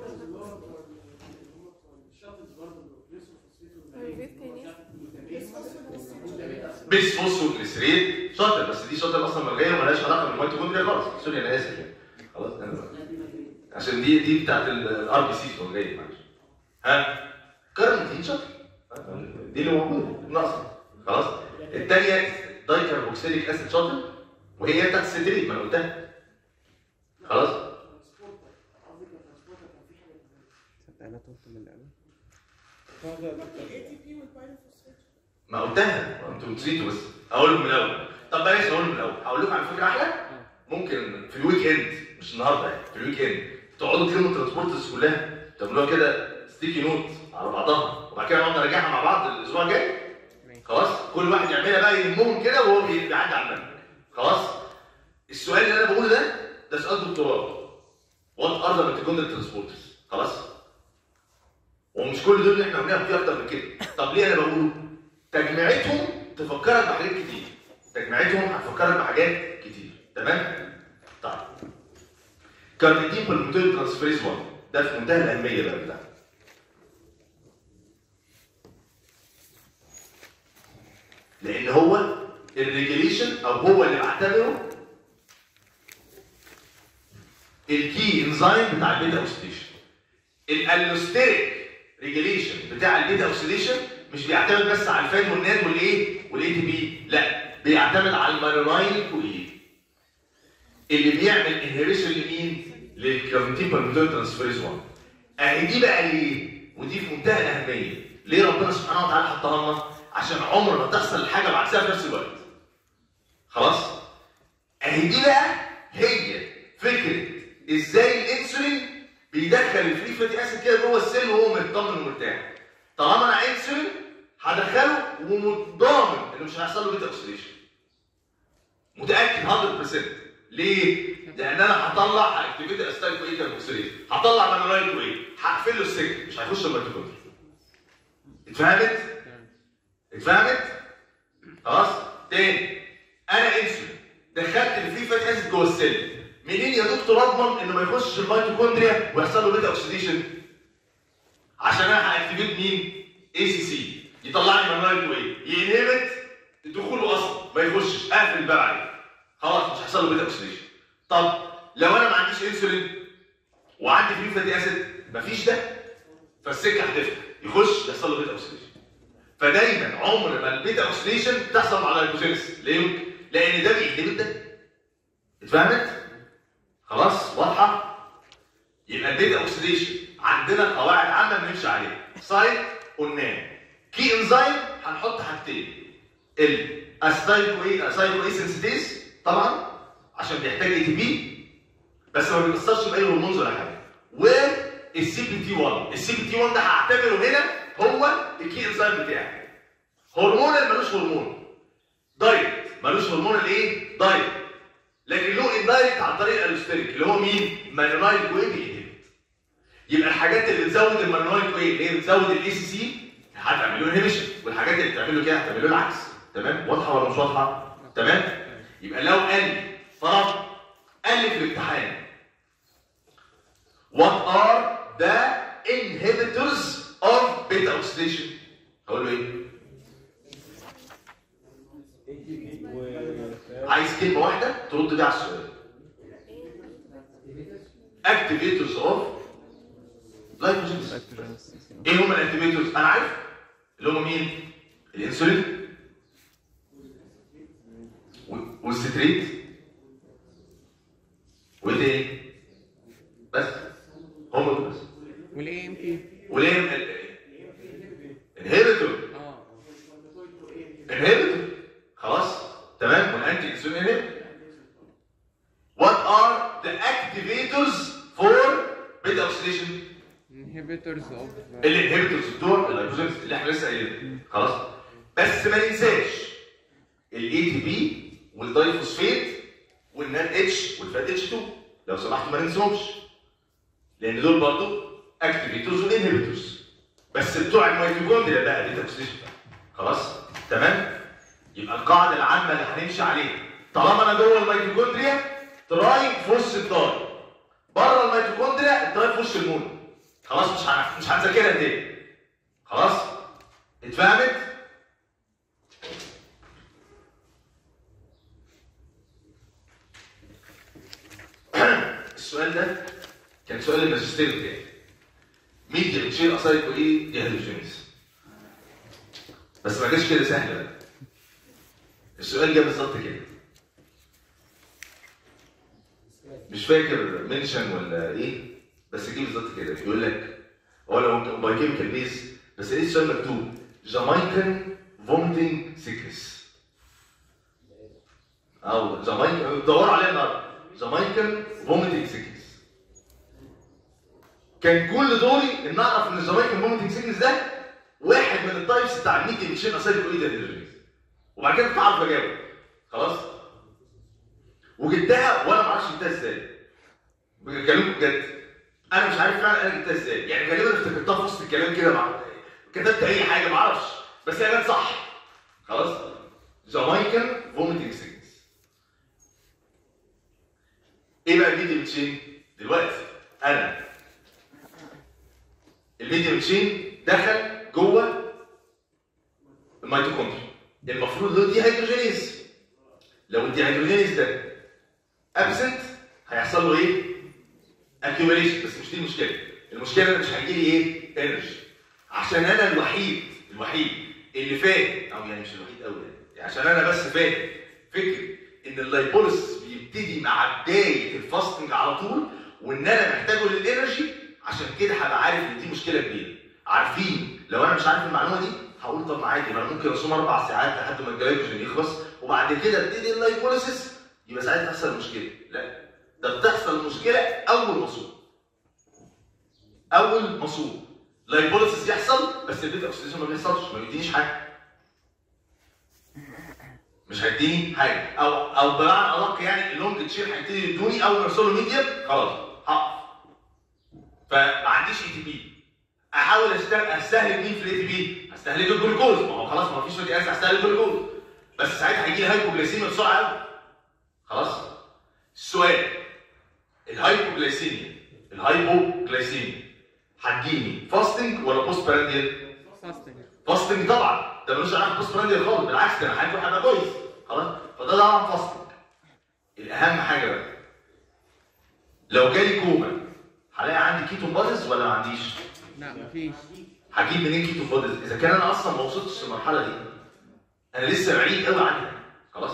دايكاربوكسيليز بيس فوسفوجليسريت شاطر بس دي شاطر اصلا ملغيه ومالهاش علاقه بالميتوكوندريا خالص سوري انا اسف يعني خلاص انا عشان دي دي بتاعت الار بي سي ملغيه معلش ها كارنتين شاطر دي اللي موجوده ناقصه خلاص الثانيه دايكربوكسيليك اسيد شاطر وهي بتاعت السيتريت ما انا قلتها خلاص تصدق أنا تهت من الأول ما قلتها انتوا نسيتوا بس اقولهم من الاول طب بلاش اقولهم من الاول هقول لكم على فكره احلى ممكن في الويك اند مش النهارده يعني في الويك اند تقعدوا تلموا الترانسبورترز كلها تعملوها كده ستيكي نوت على بعضها وبعد كده نقعد نراجعها مع بعض الاسبوع الجاي ماشي. خلاص كل واحد يعملها بقى يلمهم كده وهو بي- بيعدي على المنهج خلاص السؤال اللي انا بقوله ده ده سؤال دكتوراه وات ار ذا ميتوكوندريال ترانسبورترز خلاص ومش كل دول اللي احنا قلناهم في اكتر من كده طب ليه انا بقوله تجميعتهم تفكرك بحاجات كتير تجميعتهم هتفكرك بحاجات كتير تمام طيب كارنيتين بالموتيل ترانسفيريز 1 ده في منتهى الاهميه بقى بتاعته لان هو الريجليشن او هو اللي بعتبره الكي انزيم بتاع البيتا اوكسيديشن الالوستيريك ريجليشن بتاع البيتا اوكسيديشن مش بيعتمد بس على الفات والناد والايه والاي تي بي لا بيعتمد على المارينايل والايه اللي بيعمل انهبيشن لمين للكارنتين بالميتول ترانسفيريز 1 اهي دي بقى ليه ودي في منتهى الاهميه ليه ربنا سبحانه وتعالى حطها لنا عشان عمر ما تحصل الحاجه بعكسها في نفس الوقت خلاص اهي دي بقى هي فكره ازاي الانسولين بيدخل الفري فاتي اسيد كده جوه السيل وهو مطمن ومرتاح طالما انا انسولين هدخله ومضامن انه مش هيحصل له بيتا اوكسيديشن 100% ليه؟ لان انا هطلع هاكتيفيت استايل ايه كاربوكسيليز هطلع مانولايت وايه؟ هقفل له السكه مش هيخش الميتوكوندريا اتفهمت؟ اتفهمت؟ خلاص؟ تاني انا انسولين دخلت الفري فات اسيد جوه السيل منين يا دكتور اضمن انه ما يخشش الميتوكوندريا ويحصل له بيتا اوكسيديشن؟ عشان انا هاكتيفيت مين؟ اي سي سي يطلع لي مانولايت وايه؟ ينهبت دخوله اصلا ما يخشش اقفل الباب عليه خلاص مش هيحصل له بيتا اوكسيديشن طب لو انا ما عنديش انسولين وعندي فري فاتي اسيد مفيش ده فالسكه هتفتح يخش يحصل له بيتا اوكسيديشن فدايما عمر ما البيتا اوكسيديشن تحصل مع الهيبوثيلس ليه؟ لان ده بيحتمل ده اتفهمت؟ خلاص واضحه؟ يبقى البيتا اوكسيديشن عندنا قواعد عامه بنمشي عليها سايت قلناه كي انزيم هنحط حاجتين الاستايكو ايه استايكو ايه سنسيتيز طبعا عشان بيحتاج اي تي بي بس ما بيتاثرش باي هرمونز ولا حاجه والسي بي تي 1 السي بي تي 1 ده هعتبره هنا هو الكي انزيم بتاعي هرمون ملوش هرمون دايركت ملوش هرمون الايه دايركت لكن له اندايركت عن طريق الالوستيريك اللي هو مين مانولايل كوي بيهبط يبقى الحاجات اللي بتزود المانولايل كوي اللي هي بتزود الاي سي سي هتعمل له انهبيشن والحاجات اللي بتعمل له كده هتعمل له العكس تمام واضحه ولا مش واضحه تمام يبقى لو قال لي فرض قال لي في الامتحان What are the inhibitors of beta oxidation؟ هقول له ايه؟ عايز كلمة واحدة ترد بيها على السؤال. Activators of glycogenesis. ايه هم الاكتيفيتورز؟ انا عارف اللي هم مين؟ الانسولين و- والستريت وايه تاني؟ بس هم دول بس والاي ام بي وليه انهبيتور اه انهبيتور خلاص تمام والانتي انسولين انهبيتور What are the activators for beta oxidation؟ inhibitors of الانهبيتورز بتوع اللايبوزيمز اللي احنا لسه قايلينها خلاص بس ما ننساش الاي تي بي والدايفوسفيت والنان اتش والفات اتش 2 لو سمحتوا ما ننساهمش لان دول برضو اكتيفيتورز والانهبيتورز بس بتوع الميتوكوندريا بقى بيتا اوكسيديشن خلاص تمام يبقى القاعده العامه اللي هنمشي عليها طالما انا جوه الميتوكوندريا تراي في وش الداي بره الميتوكوندريا الداي في وش المون خلاص مش هن- مش هنذاكرها تاني خلاص اتفهمت السؤال ده كان سؤال الماجستير بتاعي ميديا تشيل اسايكو ايه دي هيدروجينيز بس ما جاش كده سهل بقى السؤال جه بالظبط كده مش فاكر منشن ولا ايه بس جه بالظبط كده بيقول لك هو لو بايوكيميكال بيز بس ايه السؤال مكتوب جامايكان فومتنج سيكنس او جامايكا دوروا عليها النهارده جامايكان فومتنج سيكنس كان كل دوري ان اعرف ان الجامايكان فومتنج سيكنس ده واحد من التايبس بتاع الميديا تشين اسايكو ايه ده وبعد كده كنت عارف اجاوب خلاص وجبتها وانا ما اعرفش جبتها ازاي بكلمكم بجد انا مش عارف فعلا انا جبتها ازاي يعني غالبا افتكرتها في وسط الكلام كده مع كتبت اي حاجه ما اعرفش بس هي جت صح خلاص جامايكان فوميتنج سيكنس ايه بقى الميديم تشين دلوقتي انا الميديم تشين دخل جوه الميتوكوندريا المفروض له دي هيدروجينيز لو الدي هيدروجينيز ده ابسنت هيحصل له ايه؟ اكيوميليشن بس مش دي المشكله المشكله ان مش هيجي لي ايه؟ انرجي عشان انا الوحيد الوحيد اللي فاهم او يعني مش الوحيد قوي يعني عشان انا بس فاهم فكره ان اللايبوليس بيبتدي مع بدايه الفاستنج على طول وان انا محتاجه للانرجي عشان كده هبقى عارف ان دي مشكله كبيره عارفين لو انا مش عارف المعلومه دي هقول طب ما عادي ما انا ممكن اصوم اربع ساعات لحد ما الجلايكوجين يخلص وبعد كده ابتدي اللايبوليسيس يبقى ساعتها تحصل مشكله لا ده بتحصل مشكله اول ما اصوم اول ما اصوم لايبوليسيس يحصل بس البيتا اوكسيديشن ما بيحصلش ما بيدينيش حاجه مش هيديني حاجه او او بمعنى ادق يعني اللونج تشين هيبتدي يدوني اول ما يوصلوا ميديم خلاص هقف فما عنديش اي تي بي احاول أست- استهلك مين في الاي تي بي؟ استهلك الجلوكوز ما هو خلاص ما فيش فاتي اسيد هستهلك الجلوكوز بس ساعتها هيجي لي هايبوجليسيميا بسرعه قوي خلاص السؤال الهايبوجليسيميا الهايبوجليسيميا هتجيني فاستنج ولا بوست برانديال؟ fasting فاستنج طبعا ده ملوش علاقه بوست برانديال خالص بالعكس ده انا هاكل هبقى كويس خلاص فده طبعا فاستنج الاهم حاجه بقى لو جالي كوما هلاقي عندي كيتون بادز ولا ما عنديش؟ لا مفيش هجيب منين كيتون بادز اذا كان انا اصلا ما وصلتش للمرحله دي انا لسه بعيد قوي عنها خلاص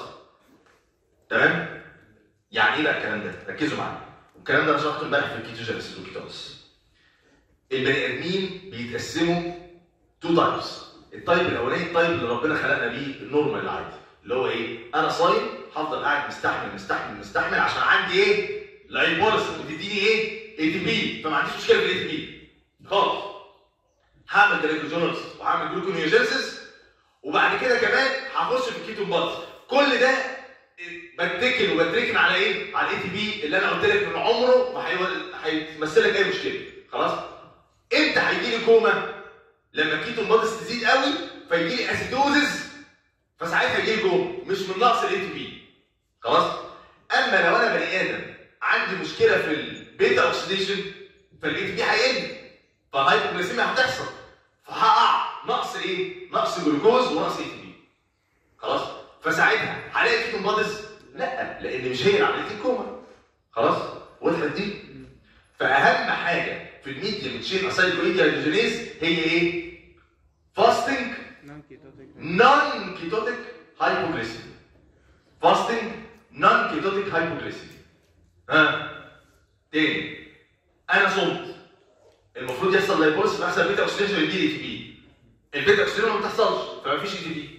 تمام يعني ايه بقى الكلام ده ركزوا معايا والكلام ده انا شرحته امبارح في الكيتوجينيسيس والكيتوز البني ادمين بيتقسموا تو تايبس التايب الاولاني التايب اللي ربنا خلقنا بيه النورمال العادي اللي هو ايه انا صايم هفضل قاعد مستحمل مستحمل مستحمل عشان عندي ايه لايبوليس بتديني ايه اي تي بي فما عنديش مشكله في الاي تي بي خالص هعمل جلايكوجينوس وهعمل جلوكونيوجينيسيس وبعد كده كمان هخش في الكيتون بادز كل ده بتكل وبتركن على ايه؟ على الاي تي بي اللي انا قلت لك من عمره ما هيو- هيمثل لك اي مشكله خلاص؟ امتى هيجي لي كوما؟ لما الكيتون بادز تزيد قوي فيجي لي اسيدوزز فساعتها يجي لي كوما مش من نقص الاي تي بي خلاص؟ اما لو انا بني ادم عندي مشكله في البيتا اوكسيديشن فالاي تي بي هيقل فهايبوجليسيميا هتحصل فهقع نقص ايه؟ نقص جلوكوز ونقص اي تي بي خلاص؟ فساعتها هلاقي كيتون بادز؟ لا لان مش هي اللي عملت لي الكوما خلاص؟ وضحت دي؟ فاهم حاجه في الميديم تشين اسايكلويديا هيدروجينيز هي ايه؟ فاستنج non ketotic نون كيتوتيك هايبوجليسيميا فاستنج نون كيتوتيك هايبوجليسيميا ها تاني انا صمت المفروض يحصل لايبوليس بيحصل بيتا اوكسيديشن يدي اي تي بي البيتا اوكسيديشن ما بتحصلش فما فيش اي تي بي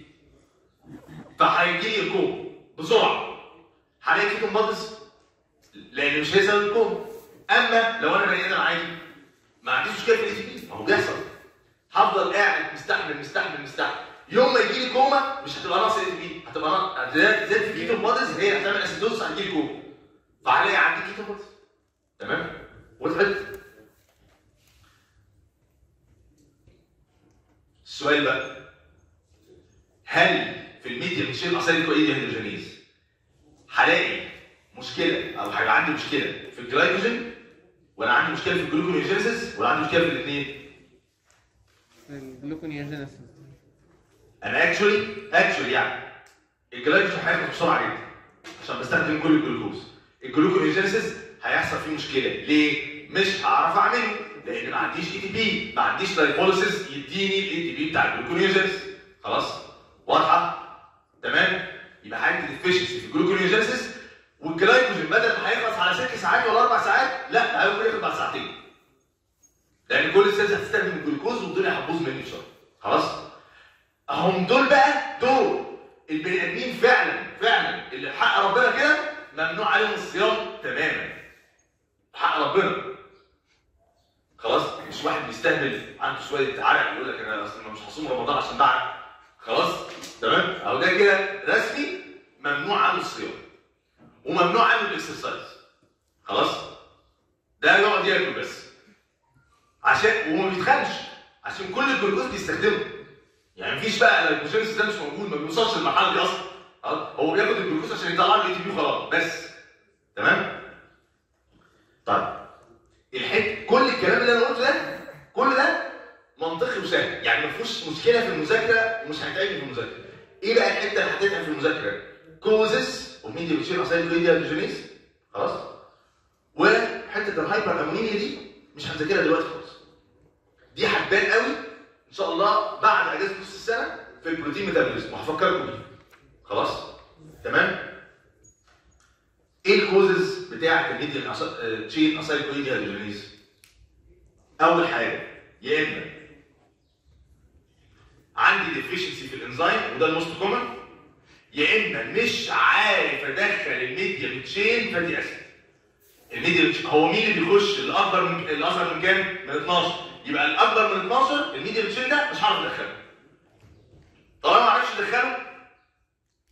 فهيجي لي الكوم بسرعه هلاقي كيتون بادز لان مش هي سبب الكوم اما لو انا بني ادم عادي ما عنديش مشكله في الاي تي بي ما هو بيحصل هفضل قاعد مستحمل مستحمل مستحمل يوم ما يجي لي كوما مش هتبقى ناقص اي تي بي هتبقى ناقص زاد زاد في كيتون بادز هي هتعمل اسيدوز هتجي لي كوما فهلاقي عندي كيتون بادز تمام وضحت السؤال بقى هل في الميديم تشين اسايكو ايدي هيدروجينيز هلاقي مشكله او هيبقى عندي مشكله في الجلايكوجين ولا عندي مشكله في الجلوكونيوجينيسيس ولا عندي مشكله في الاثنين gluconeogenesis انا اكشولي اكشولي يعني الجلايكوجين هياخد بسرعه جدا عشان بستخدم كل الجلوكوز الجلوكونيوجينيسيس هيحصل فيه مشكله ليه؟ مش هعرف اعمله لان ما عنديش اي تي بي ما عنديش لايبوليسيس يديني الاي تي بي بتاع الجلوكونيوجينيسيس خلاص واضحه تمام يبقى عندي ديفيشنسي في الجلوكونيوجينيسيس والجلايكوجين بدل ما هيخلص على ست ساعات ولا اربع ساعات لا ده هياخد ياخد بعد ساعتين لان كل السيلز هتستخدم الجلوكوز والدنيا هتبوظ مني بسرعه خلاص هم دول بقى دول البني ادمين فعلا فعلا اللي حق ربنا كده ممنوع عليهم الصيام تماما حق ربنا خلاص مش واحد بيستهبل عنده شويه عرق يقول لك انا اصلا مش هصوم رمضان عشان بعرق خلاص تمام او ده كده رسمي ممنوع عنه الصيام وممنوع عنه الاكسرسايز خلاص ده يقعد ياكل بس عشان وما بيتخنش عشان كل الجلوكوز بيستخدمه يعني مفيش بقى الجلوكوز ده مش موجود ما بيوصلش للمرحله دي اصلا خلاص؟ هو بياخد الجلوكوز عشان يطلع له اي تي بي وخلاص بس تمام طيب الحته كل الكلام اللي انا قلته ده كل ده منطقي وسهل يعني ما فيهوش مشكله في المذاكره ومش هيتعبني في المذاكره ايه بقى الحته اللي هتتعب في المذاكره كوزس وميديا بتشيل اسايد ميديا هيدروجينيز خلاص وحته الهايبر امونيميا دي مش هنذاكرها دلوقتي خالص دي هتبان قوي ان شاء الله بعد اجازه نص السنه في البروتين ميتابوليزم وهفكركم بيه خلاص تمام ايه الكوزز بتاعه الميديا تشين اسايكلويديا هيدروجينيز اول حاجه يا اما عندي ديفيشنسي في الانزيم وده الموست كومن يا اما مش عارف ادخل الميديا تشين فاتي اسيد الميديا هو مين اللي بيخش الاكبر من الاصغر من كام؟ من 12 يبقى الاكبر من 12 الميديا تشين ده مش هعرف ادخله طالما ما عرفتش ادخله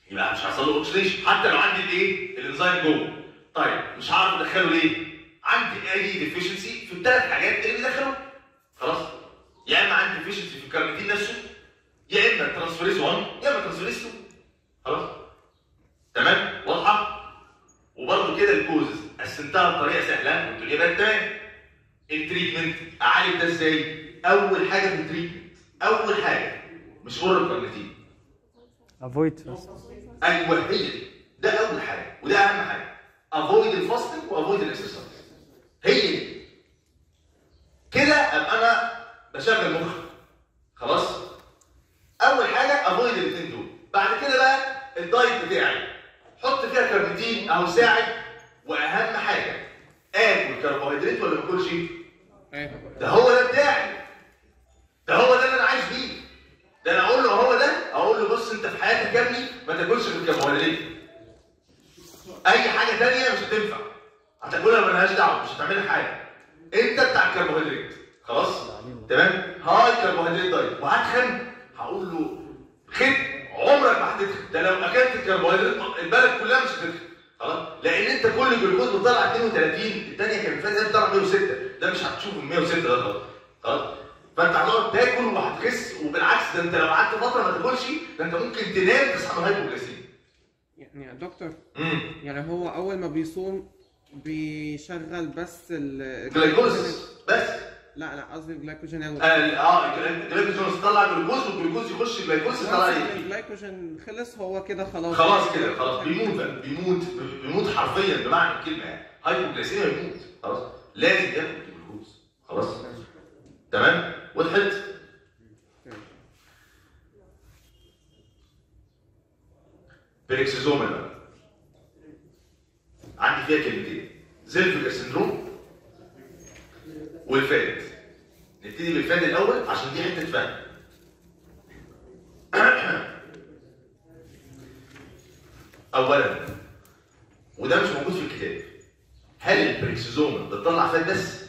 يبقى مش هيحصل له اوكسيديشن حتى لو عندي الايه الانزيم جوه طيب مش هعرف ادخله ليه عندي اي ديفيشنسي في الثلاث حاجات اللي بيدخلهم خلاص يا اما عندي ديفيشنسي في الكارنيتين نفسه يا اما ترانسفيريز 1 يا اما ترانسفيريز 2 خلاص تمام واضحه وبرده كده الكوزز قسمتها بطريقه سهله قلت لي بقى تمام التريتمنت اعالج ده ازاي اول حاجه في التريتمنت اول حاجه مش اورال كارنيتين افويد بس ايوه هي دي ده اول حاجه وده اهم حاجه افويد الفاستنج وافويد الاكسرسايز هي دي كده ابقى انا بشغل مخي خلاص اول حاجه افويد الاثنين دول بعد كده بقى الدايت بتاعي حط فيها كاربوتين او ساعد واهم حاجه اكل كربوهيدرات ولا ما اكلش ايوه ده هو ده بتاعي ده هو ده اللي انا عايش بيه ده انا اقول له هو ده اقول له بص انت في حياتك يا ابني ما تاكلش من الكربوهيدرات اي حاجه تانية مش هتنفع هتاكلها ملهاش دعوه مش هتعمل حاجه انت بتاع الكربوهيدرات خلاص تمام هاي كربوهيدرات دايت وهتخن هقول له خد عمرك ما هتدخل ده لو اكلت الكربوهيدرات البلد كلها مش هتدخل خلاص لان انت كل جلوكوز بتطلع 32 الثانيه كانت فاتت بتطلع 106 ده مش هتشوف ال 106 ده خلاص خلاص فانت هتقعد تاكل وهتخس وبالعكس ده انت لو قعدت فتره ما تاكلش ده انت ممكن تنام تصحى من هايبوجليسيميا يعني يا دكتور امم يعني هو اول ما بيصوم بيشغل بس ال جلايكوز بس لا لا قصدي الجلايكوجين اه اه الجلايكوز يطلع جلوكوز والجلوكوز يخش الجلايكوز يطلع once ايه الجلايكوجين خلص هو كده خلاص خلاص كده خلاص بيموت بقى بيموت بيموت حرفيا بمعنى الكلمه يعني هايبوجليسيميا يموت خلاص لازم ياكل جلوكوز خلاص تمام وضحت بيركسيزوما بقى عندي فيها كلمتين زلفجر سندروم والفات نبتدي بالفات الاول عشان دي حته فهم اولا وده مش موجود في الكتاب هل البريكسيزوما بتطلع فات بس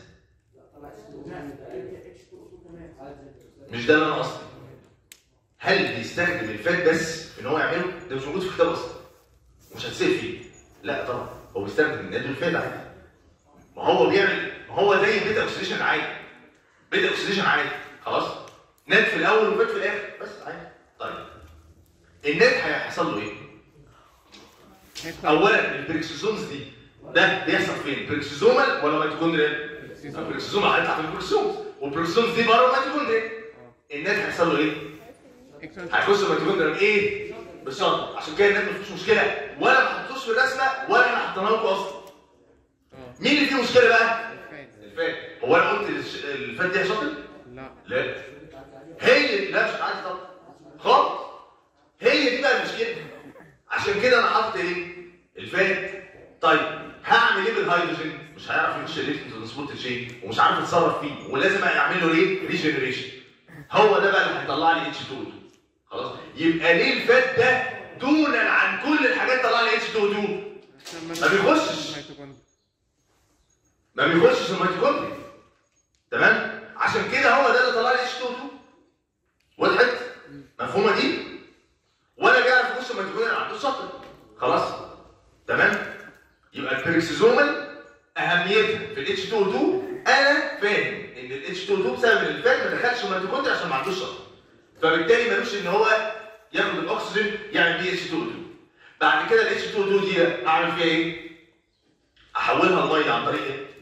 مش ده اللي انا قصدي هل بيستخدم الفات بس في ان هو يعمله ده مش موجود في الكتاب اصلا مش هتسال فيه لا طبعا هو بيستخدم النادي الفات عادي ما هو بيعمل ما هو زي بيتا اوكسيديشن عادي بيتا اوكسيديشن عادي خلاص نت في الاول وفات في الاخر بس عادي طيب النت هيحصل له ايه؟ هيدخل- اولا البريكسيزومز دي ده بيحصل فين؟ بريكسيزومال ولا ميتوكوندريال؟ البريكسيزومال هيطلع في البريكسيزومز والبريكسيزومز دي بره الميتوكوندريا النت هيحصل له ايه؟ external- هيخش الميتوكوندريا ايه؟ بالشرط عشان كده النت مفيش مشكله ولا ما حطوش في الرسمه ولا احنا حطينا لكم اصلا اه مين اللي فيه مشكله بقى؟ الفات. الفات هو انا قلت الش- الفات دي يا شاطر؟ لا لا هي لا مش عايز طب خالص هي دي بقى المشكله عشان كده انا حاطط ايه الفات طيب هعمل ايه بالهيدروجين مش هيعرف يخش ترانسبورت شيء ومش عارف يتصرف فيه ولازم اعمل له ايه ريجنريشن هو ده بقى اللي هيطلع لي اتش 2 خلاص يبقى ليه الفات ده دونا عن كل الحاجات طلع لي اتش 2 عشان ما بيخشش. الميتوكوندريا. ما بيخشش الميتوكوندريا تمام عشان كده هو ده اللي طلع لي اتش 2 وضحت مفهومه دي ولا بيعرف يخش الميتوكوندريا عنده شطر خلاص تمام يبقى البيركسيزومال اهميتها في الاتش 2 2 انا فاهم ان الاتش 2 2 بسبب ان الفات ما دخلش الميتوكوندريا عشان ما عندوش شطر فبالتالي ملوش ان هو ياخد الاكسجين يعمل بيه اتش 2 2 بعد كده الاتش 2 2 دي اعمل فيها ايه؟ احولها لميه عن طريق ايه؟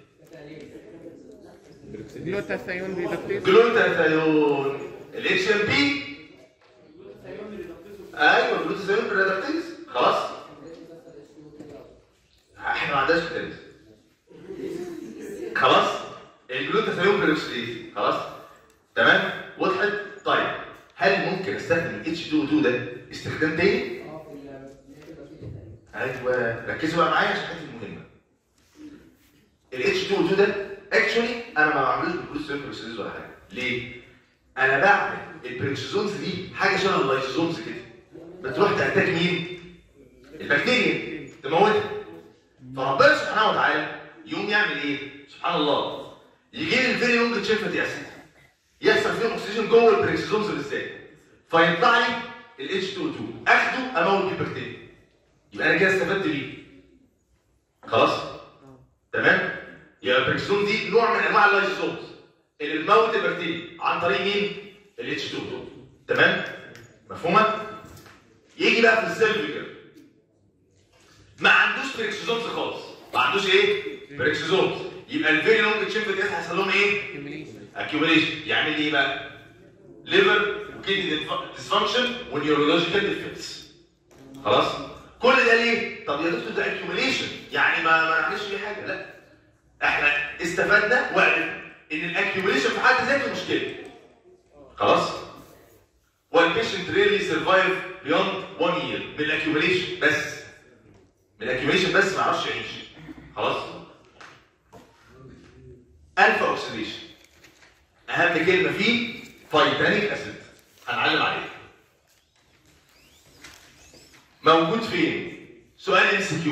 جلوتاثيون ريدكتيز جلوتاثيون الاتش ام بي ايوه جلوتاثيون بريدكتيز خلاص احنا ما عندناش كتاب خلاص الجلوتاثيون بريدكتيز خلاص تمام وضحت طيب هل ممكن استخدم الاتش 2 2 ده استخدام تاني ايوه ركزوا بقى معايا عشان حته مهمه الاتش 2 2 ده اكشولي انا ما بعملوش بالجلوتاثيون بريدكتيز ولا حاجه ليه؟ انا بعمل البريكسوزومز دي حاجه شبه اللايزوزومز كده بتروح تاتاك مين؟ البكتيريا تموتها فربنا سبحانه وتعالى يقوم يعمل ايه؟ سبحان الله يجي لي الفيري لونج تشين فاتي اسيد يحصل فيهم اكسجين جوه البريكسوزومز بالذات فيطلع لي ال H2O2 اخده اموت بيه بكتيريا يبقى انا كده استفدت بيه خلاص تمام يبقى البريكسون دي نوع من انواع اللايزوزومز اللي بتموت البكتيريا عن طريق مين ال H2O2 تمام مفهومه يجي بقى في السيل فيجر ما عندوش بريكسوزومز خالص ما عندوش ايه بريكسوزومز يبقى الفيري لونج تشين دي هيحصل لهم ايه accumulation. accumulation يعمل ايه بقى ليفر وكيدني ديسفانكشن ونيورولوجيكال ديفكتس خلاص كل ده ليه طب يا دكتور ده accumulation يعني ما ما نعملش فيه حاجه لا احنا استفدنا وعرفنا ان الاكيوميليشن في حد ذاته مشكله خلاص والبيشنت ريلي سرفايف بيوند 1 يير من الاكيوميليشن بس من الاكيوميليشن بس ما يعرفش يعيش خلاص الفا اوكسيديشن اهم كلمه فيه فايتانيك اسيد هنعلم عليه موجود فين سؤال ام سي كيو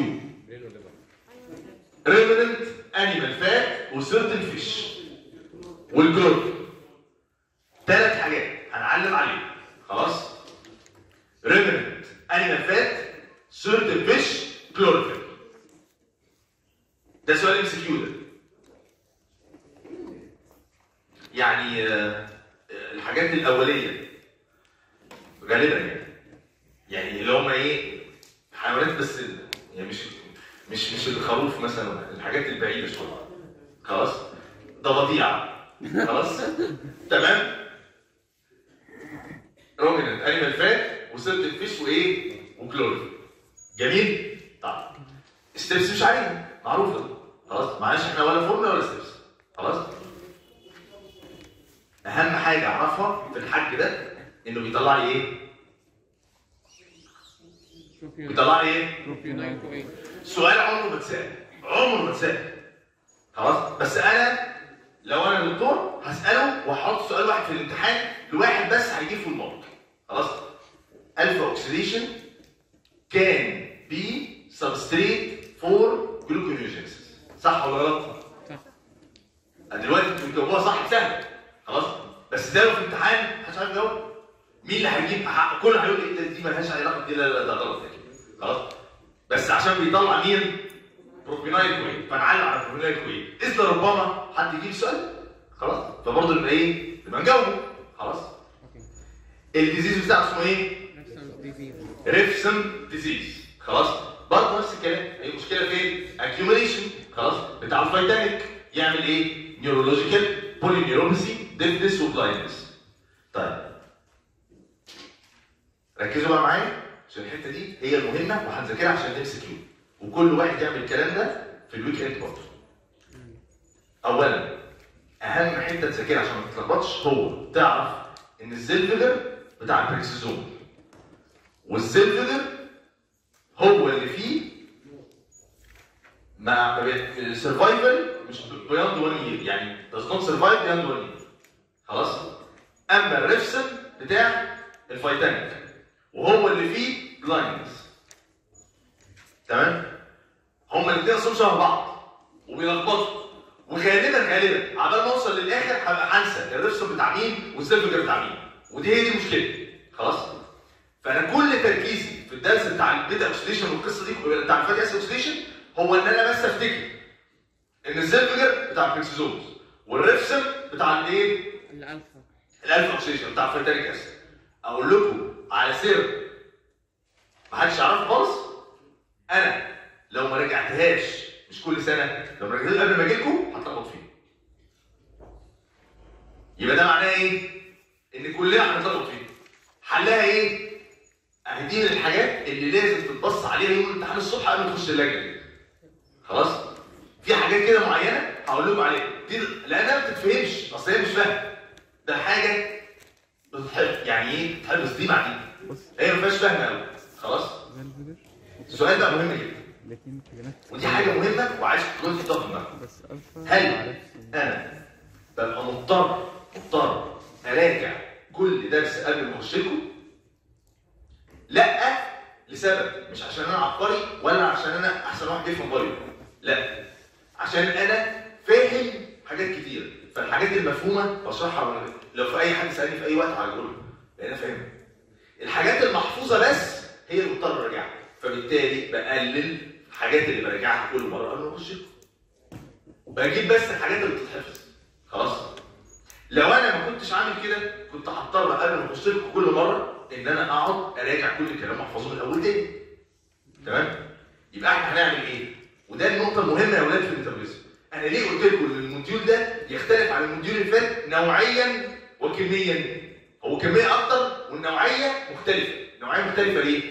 ريمننت انيمال فات وسيرتن فيش والكلور ثلاث حاجات هنعلم عليهم خلاص ريمننت انيمال فات سيرتن فيش كلوروفيل ده سؤال ام سي كيو ده يعني آه، الحاجات الاوليه غالبا يعني يعني اللي هم ايه حيوانات بس يعني مش مش مش الخروف مثلا الحاجات البعيده شويه خلاص ضفاديع خلاص تمام روميننت انيمال فات وسيرت فيش وايه وكلوريفيل جميل طيب ستيبس مش علينا معروفه خلاص معلش احنا ولا فورمولا ولا ستيبس خلاص اهم حاجه اعرفها في الحاج ده انه بيطلع لي ايه بيطلع لي ايه Propionate سؤال عمره ما اتسال عمره ما اتسال خلاص بس انا لو انا دكتور هساله وهحط سؤال واحد في الامتحان لواحد بس هيجيب فول مارك خلاص الفا اوكسيديشن كان بي سبستريت فور جلوكونيوجينيسيس صح ولا غلط؟ صح. دلوقتي انتوا بتجاوبوها صح سهل خلاص بس ده لو في امتحان محدش عارف يجاوب مين اللي هيجيب حق كله هيقول ايه ده- دي مالهاش علاقه بدي لا لا ده غلط اكيد خلاص بس عشان بيطلع مين؟ بروبينايل كوي فنعلق على بروبينايل كوي اذ ربما حد يجيب سؤال خلاص فبرضه نبقى ايه؟ نبقى نجاوبه خلاص Okay. الديزيز بتاعه اسمه ايه؟ Reference disease. ريفسم ديزيز خلاص برضه نفس الكلام هي المشكله فين اكيوميليشن خلاص بتاع الفيتاميك يعمل ايه نيورولوجيكال بولينيوروباثي ديفنس وبلايندنس طيب ركزوا بقى معايا عشان الحته دي هي المهمه وهنذاكرها عشان نمسك كيو وكل واحد يعمل الكلام ده في الويك اند برضه اولا اهم حته تذاكرها عشان ما تتلخبطش هو تعرف ان الزلفجر بتاع البريكسيزوم والسيلفر هو اللي فيه مع سرفايفل مش بياند 1 يير يعني does not survive beyond 1 year خلاص اما الريفسن بتاع الفيتامين وهو اللي فيه بلايندنس تمام هما الاثنين اصلا شبه بعض وبيلخبطوا وغالبا غالبا عبال ما اوصل للاخر هبقى هنسى الريفسن بتاع مين والسيلفر بتاع مين ودي هي دي المشكله خلاص فانا كل تركيزي في الدرس بتاع البيتا اوكسيديشن والقصه دي بتاع الفاتي اسيد اوكسيديشن هو ان انا بس افتكر ان الزلفجر بتاع البريكسيزومز والريفسم بتاع الايه؟ الألفا. الالفا اوكسيديشن بتاع الفيتاليك اسيد اقول لكم على سر ما حدش يعرفه خالص انا لو ما رجعتهاش مش كل سنه لو ما رجعتهاش قبل ما اجي لكم هتلخبط فيه يبقى ده معناه ايه؟ ان كلنا هنتلخبط فيه حلها ايه؟ اهي دي من الحاجات اللي لازم تتبص عليها يوم الامتحان الصبح قبل ما تخش اللجنه دي. خلاص؟ في حاجات كده معينه هقول لكم عليها دي لانها ما بتتفهمش اصل هي مش فاهمه ده حاجه بتتحفظ يعني ايه تتحفظ دي مع دي بص هي ما فيهاش فاهمه قوي خلاص؟ زي الفيديو السؤال ده مهم جدا الاتنين اتجاهات ودي حاجه مهمه وعايز تكون في ضغط دماغك بس الفا هل معرفش انا ببقى مضطر مضطر اراجع كل درس قبل ما اخش لكم؟ لا لسبب مش عشان انا عبقري ولا عشان انا احسن واحد بيفهم بايو لا عشان انا فاهم حاجات كتير فالحاجات المفهومه بشرحها من- لو في اي حد سالني في اي وقت هقول له لان انا فاهم الحاجات المحفوظه بس هي اللي مضطر اراجعها فبالتالي بقلل الحاجات اللي براجعها كل مره قبل ما اخش بجيب بس الحاجات اللي بتتحفظ خلاص لو انا ما كنتش عامل كده كنت هضطر قبل ما اخش لكم كل مره ان انا اقعد اراجع كل الكلام واحفظه من الاول تاني تمام يبقى احنا هنعمل ايه وده النقطه المهمه يا اولاد في الميتابوليزم انا ليه قلت لكم ان الموديول ده يختلف عن الموديول اللي فات نوعيا وكميا هو كميه اكتر والنوعيه مختلفه نوعيه مختلفه ليه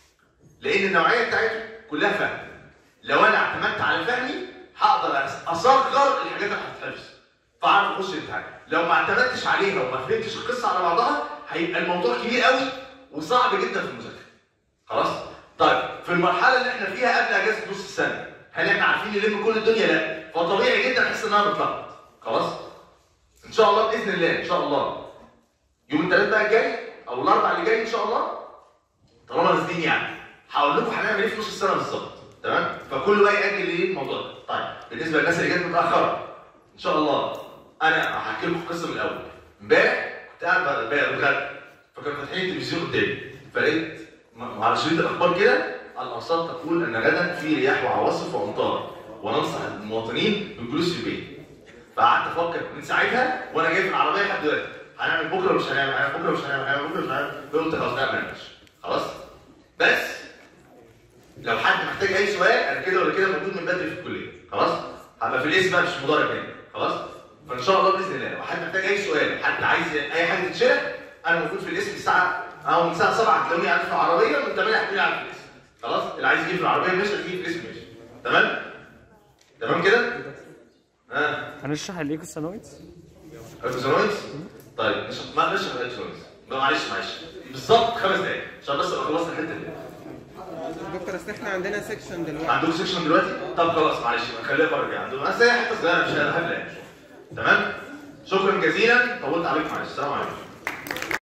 لان النوعيه بتاعته كلها فهم لو انا اعتمدت على فهمي هقدر أس- اصغر الحاجات اللي هتتحفظ فاعرف اخش الامتحان لو ما اعتمدتش عليها وما فهمتش القصه على بعضها هيبقى الموضوع كبير قوي وصعب جدا في المذاكره خلاص طيب في المرحله اللي احنا فيها قبل اجازه نص السنه هل احنا عارفين نلم كل الدنيا لا فطبيعي جدا احس ان انا بتلخبط خلاص ان شاء الله باذن الله ان شاء الله يوم الثلاث بقى الجاي او الاربع اللي جاي ان شاء الله طالما نازلين يعني هقول لكم هنعمل ايه في نص السنه بالظبط تمام فكل بقى ياجل ايه الموضوع ده طيب بالنسبه للناس اللي جت متاخره ان شاء الله انا هحكي لكم القصه من الاول امبارح كنت قاعد بقى امبارح بتغدى فكانوا فاتحين التلفزيون قدامي فلقيت م- على شريط الاخبار كده الارصاد تقول ان غدا في رياح وعواصف وامطار وننصح المواطنين بالجلوس في البيت فقعدت افكر من ساعتها وانا جاي في العربيه لحد دلوقتي هنعمل بكره مش هنعمل هنعمل بكره مش هنعمل هنعمل بكره مش هنعمل قلت خلاص لا ما نعملش خلاص بس لو حد محتاج اي سؤال انا كده ولا كده موجود من بدري في الكليه خلاص هبقى في الاسم بقى مش في مدرج هنا خلاص فان شاء الله باذن الله لو حد محتاج اي سؤال حد عايز اي حاجه تتشرح انا موجود في الاسم الساعه او من الساعه 7 هتلاقوني قاعد في العربيه من 8 هتلاقوني قاعد في الاسم خلاص اللي عايز يجي في العربيه ماشي اللي يجي في الاسم ماشي تمام تمام كده ها هنشرح الايكوسانويدز الكوزونويدز طيب نشرح ما نشرح الكوزونويدز معلش معلش بالظبط خمس دقايق عشان بس ابقى خلصت الحته دي دكتور اصل احنا عندنا سيكشن دلوقتي عندكم سيكشن دلوقتي؟ طب خلاص معلش يبقى نخليها المره الجايه عندكم بس هي حته صغيره مش هبله يعني تمام؟ شكرا جزيلا طولت عليكم معلش السلام عليكم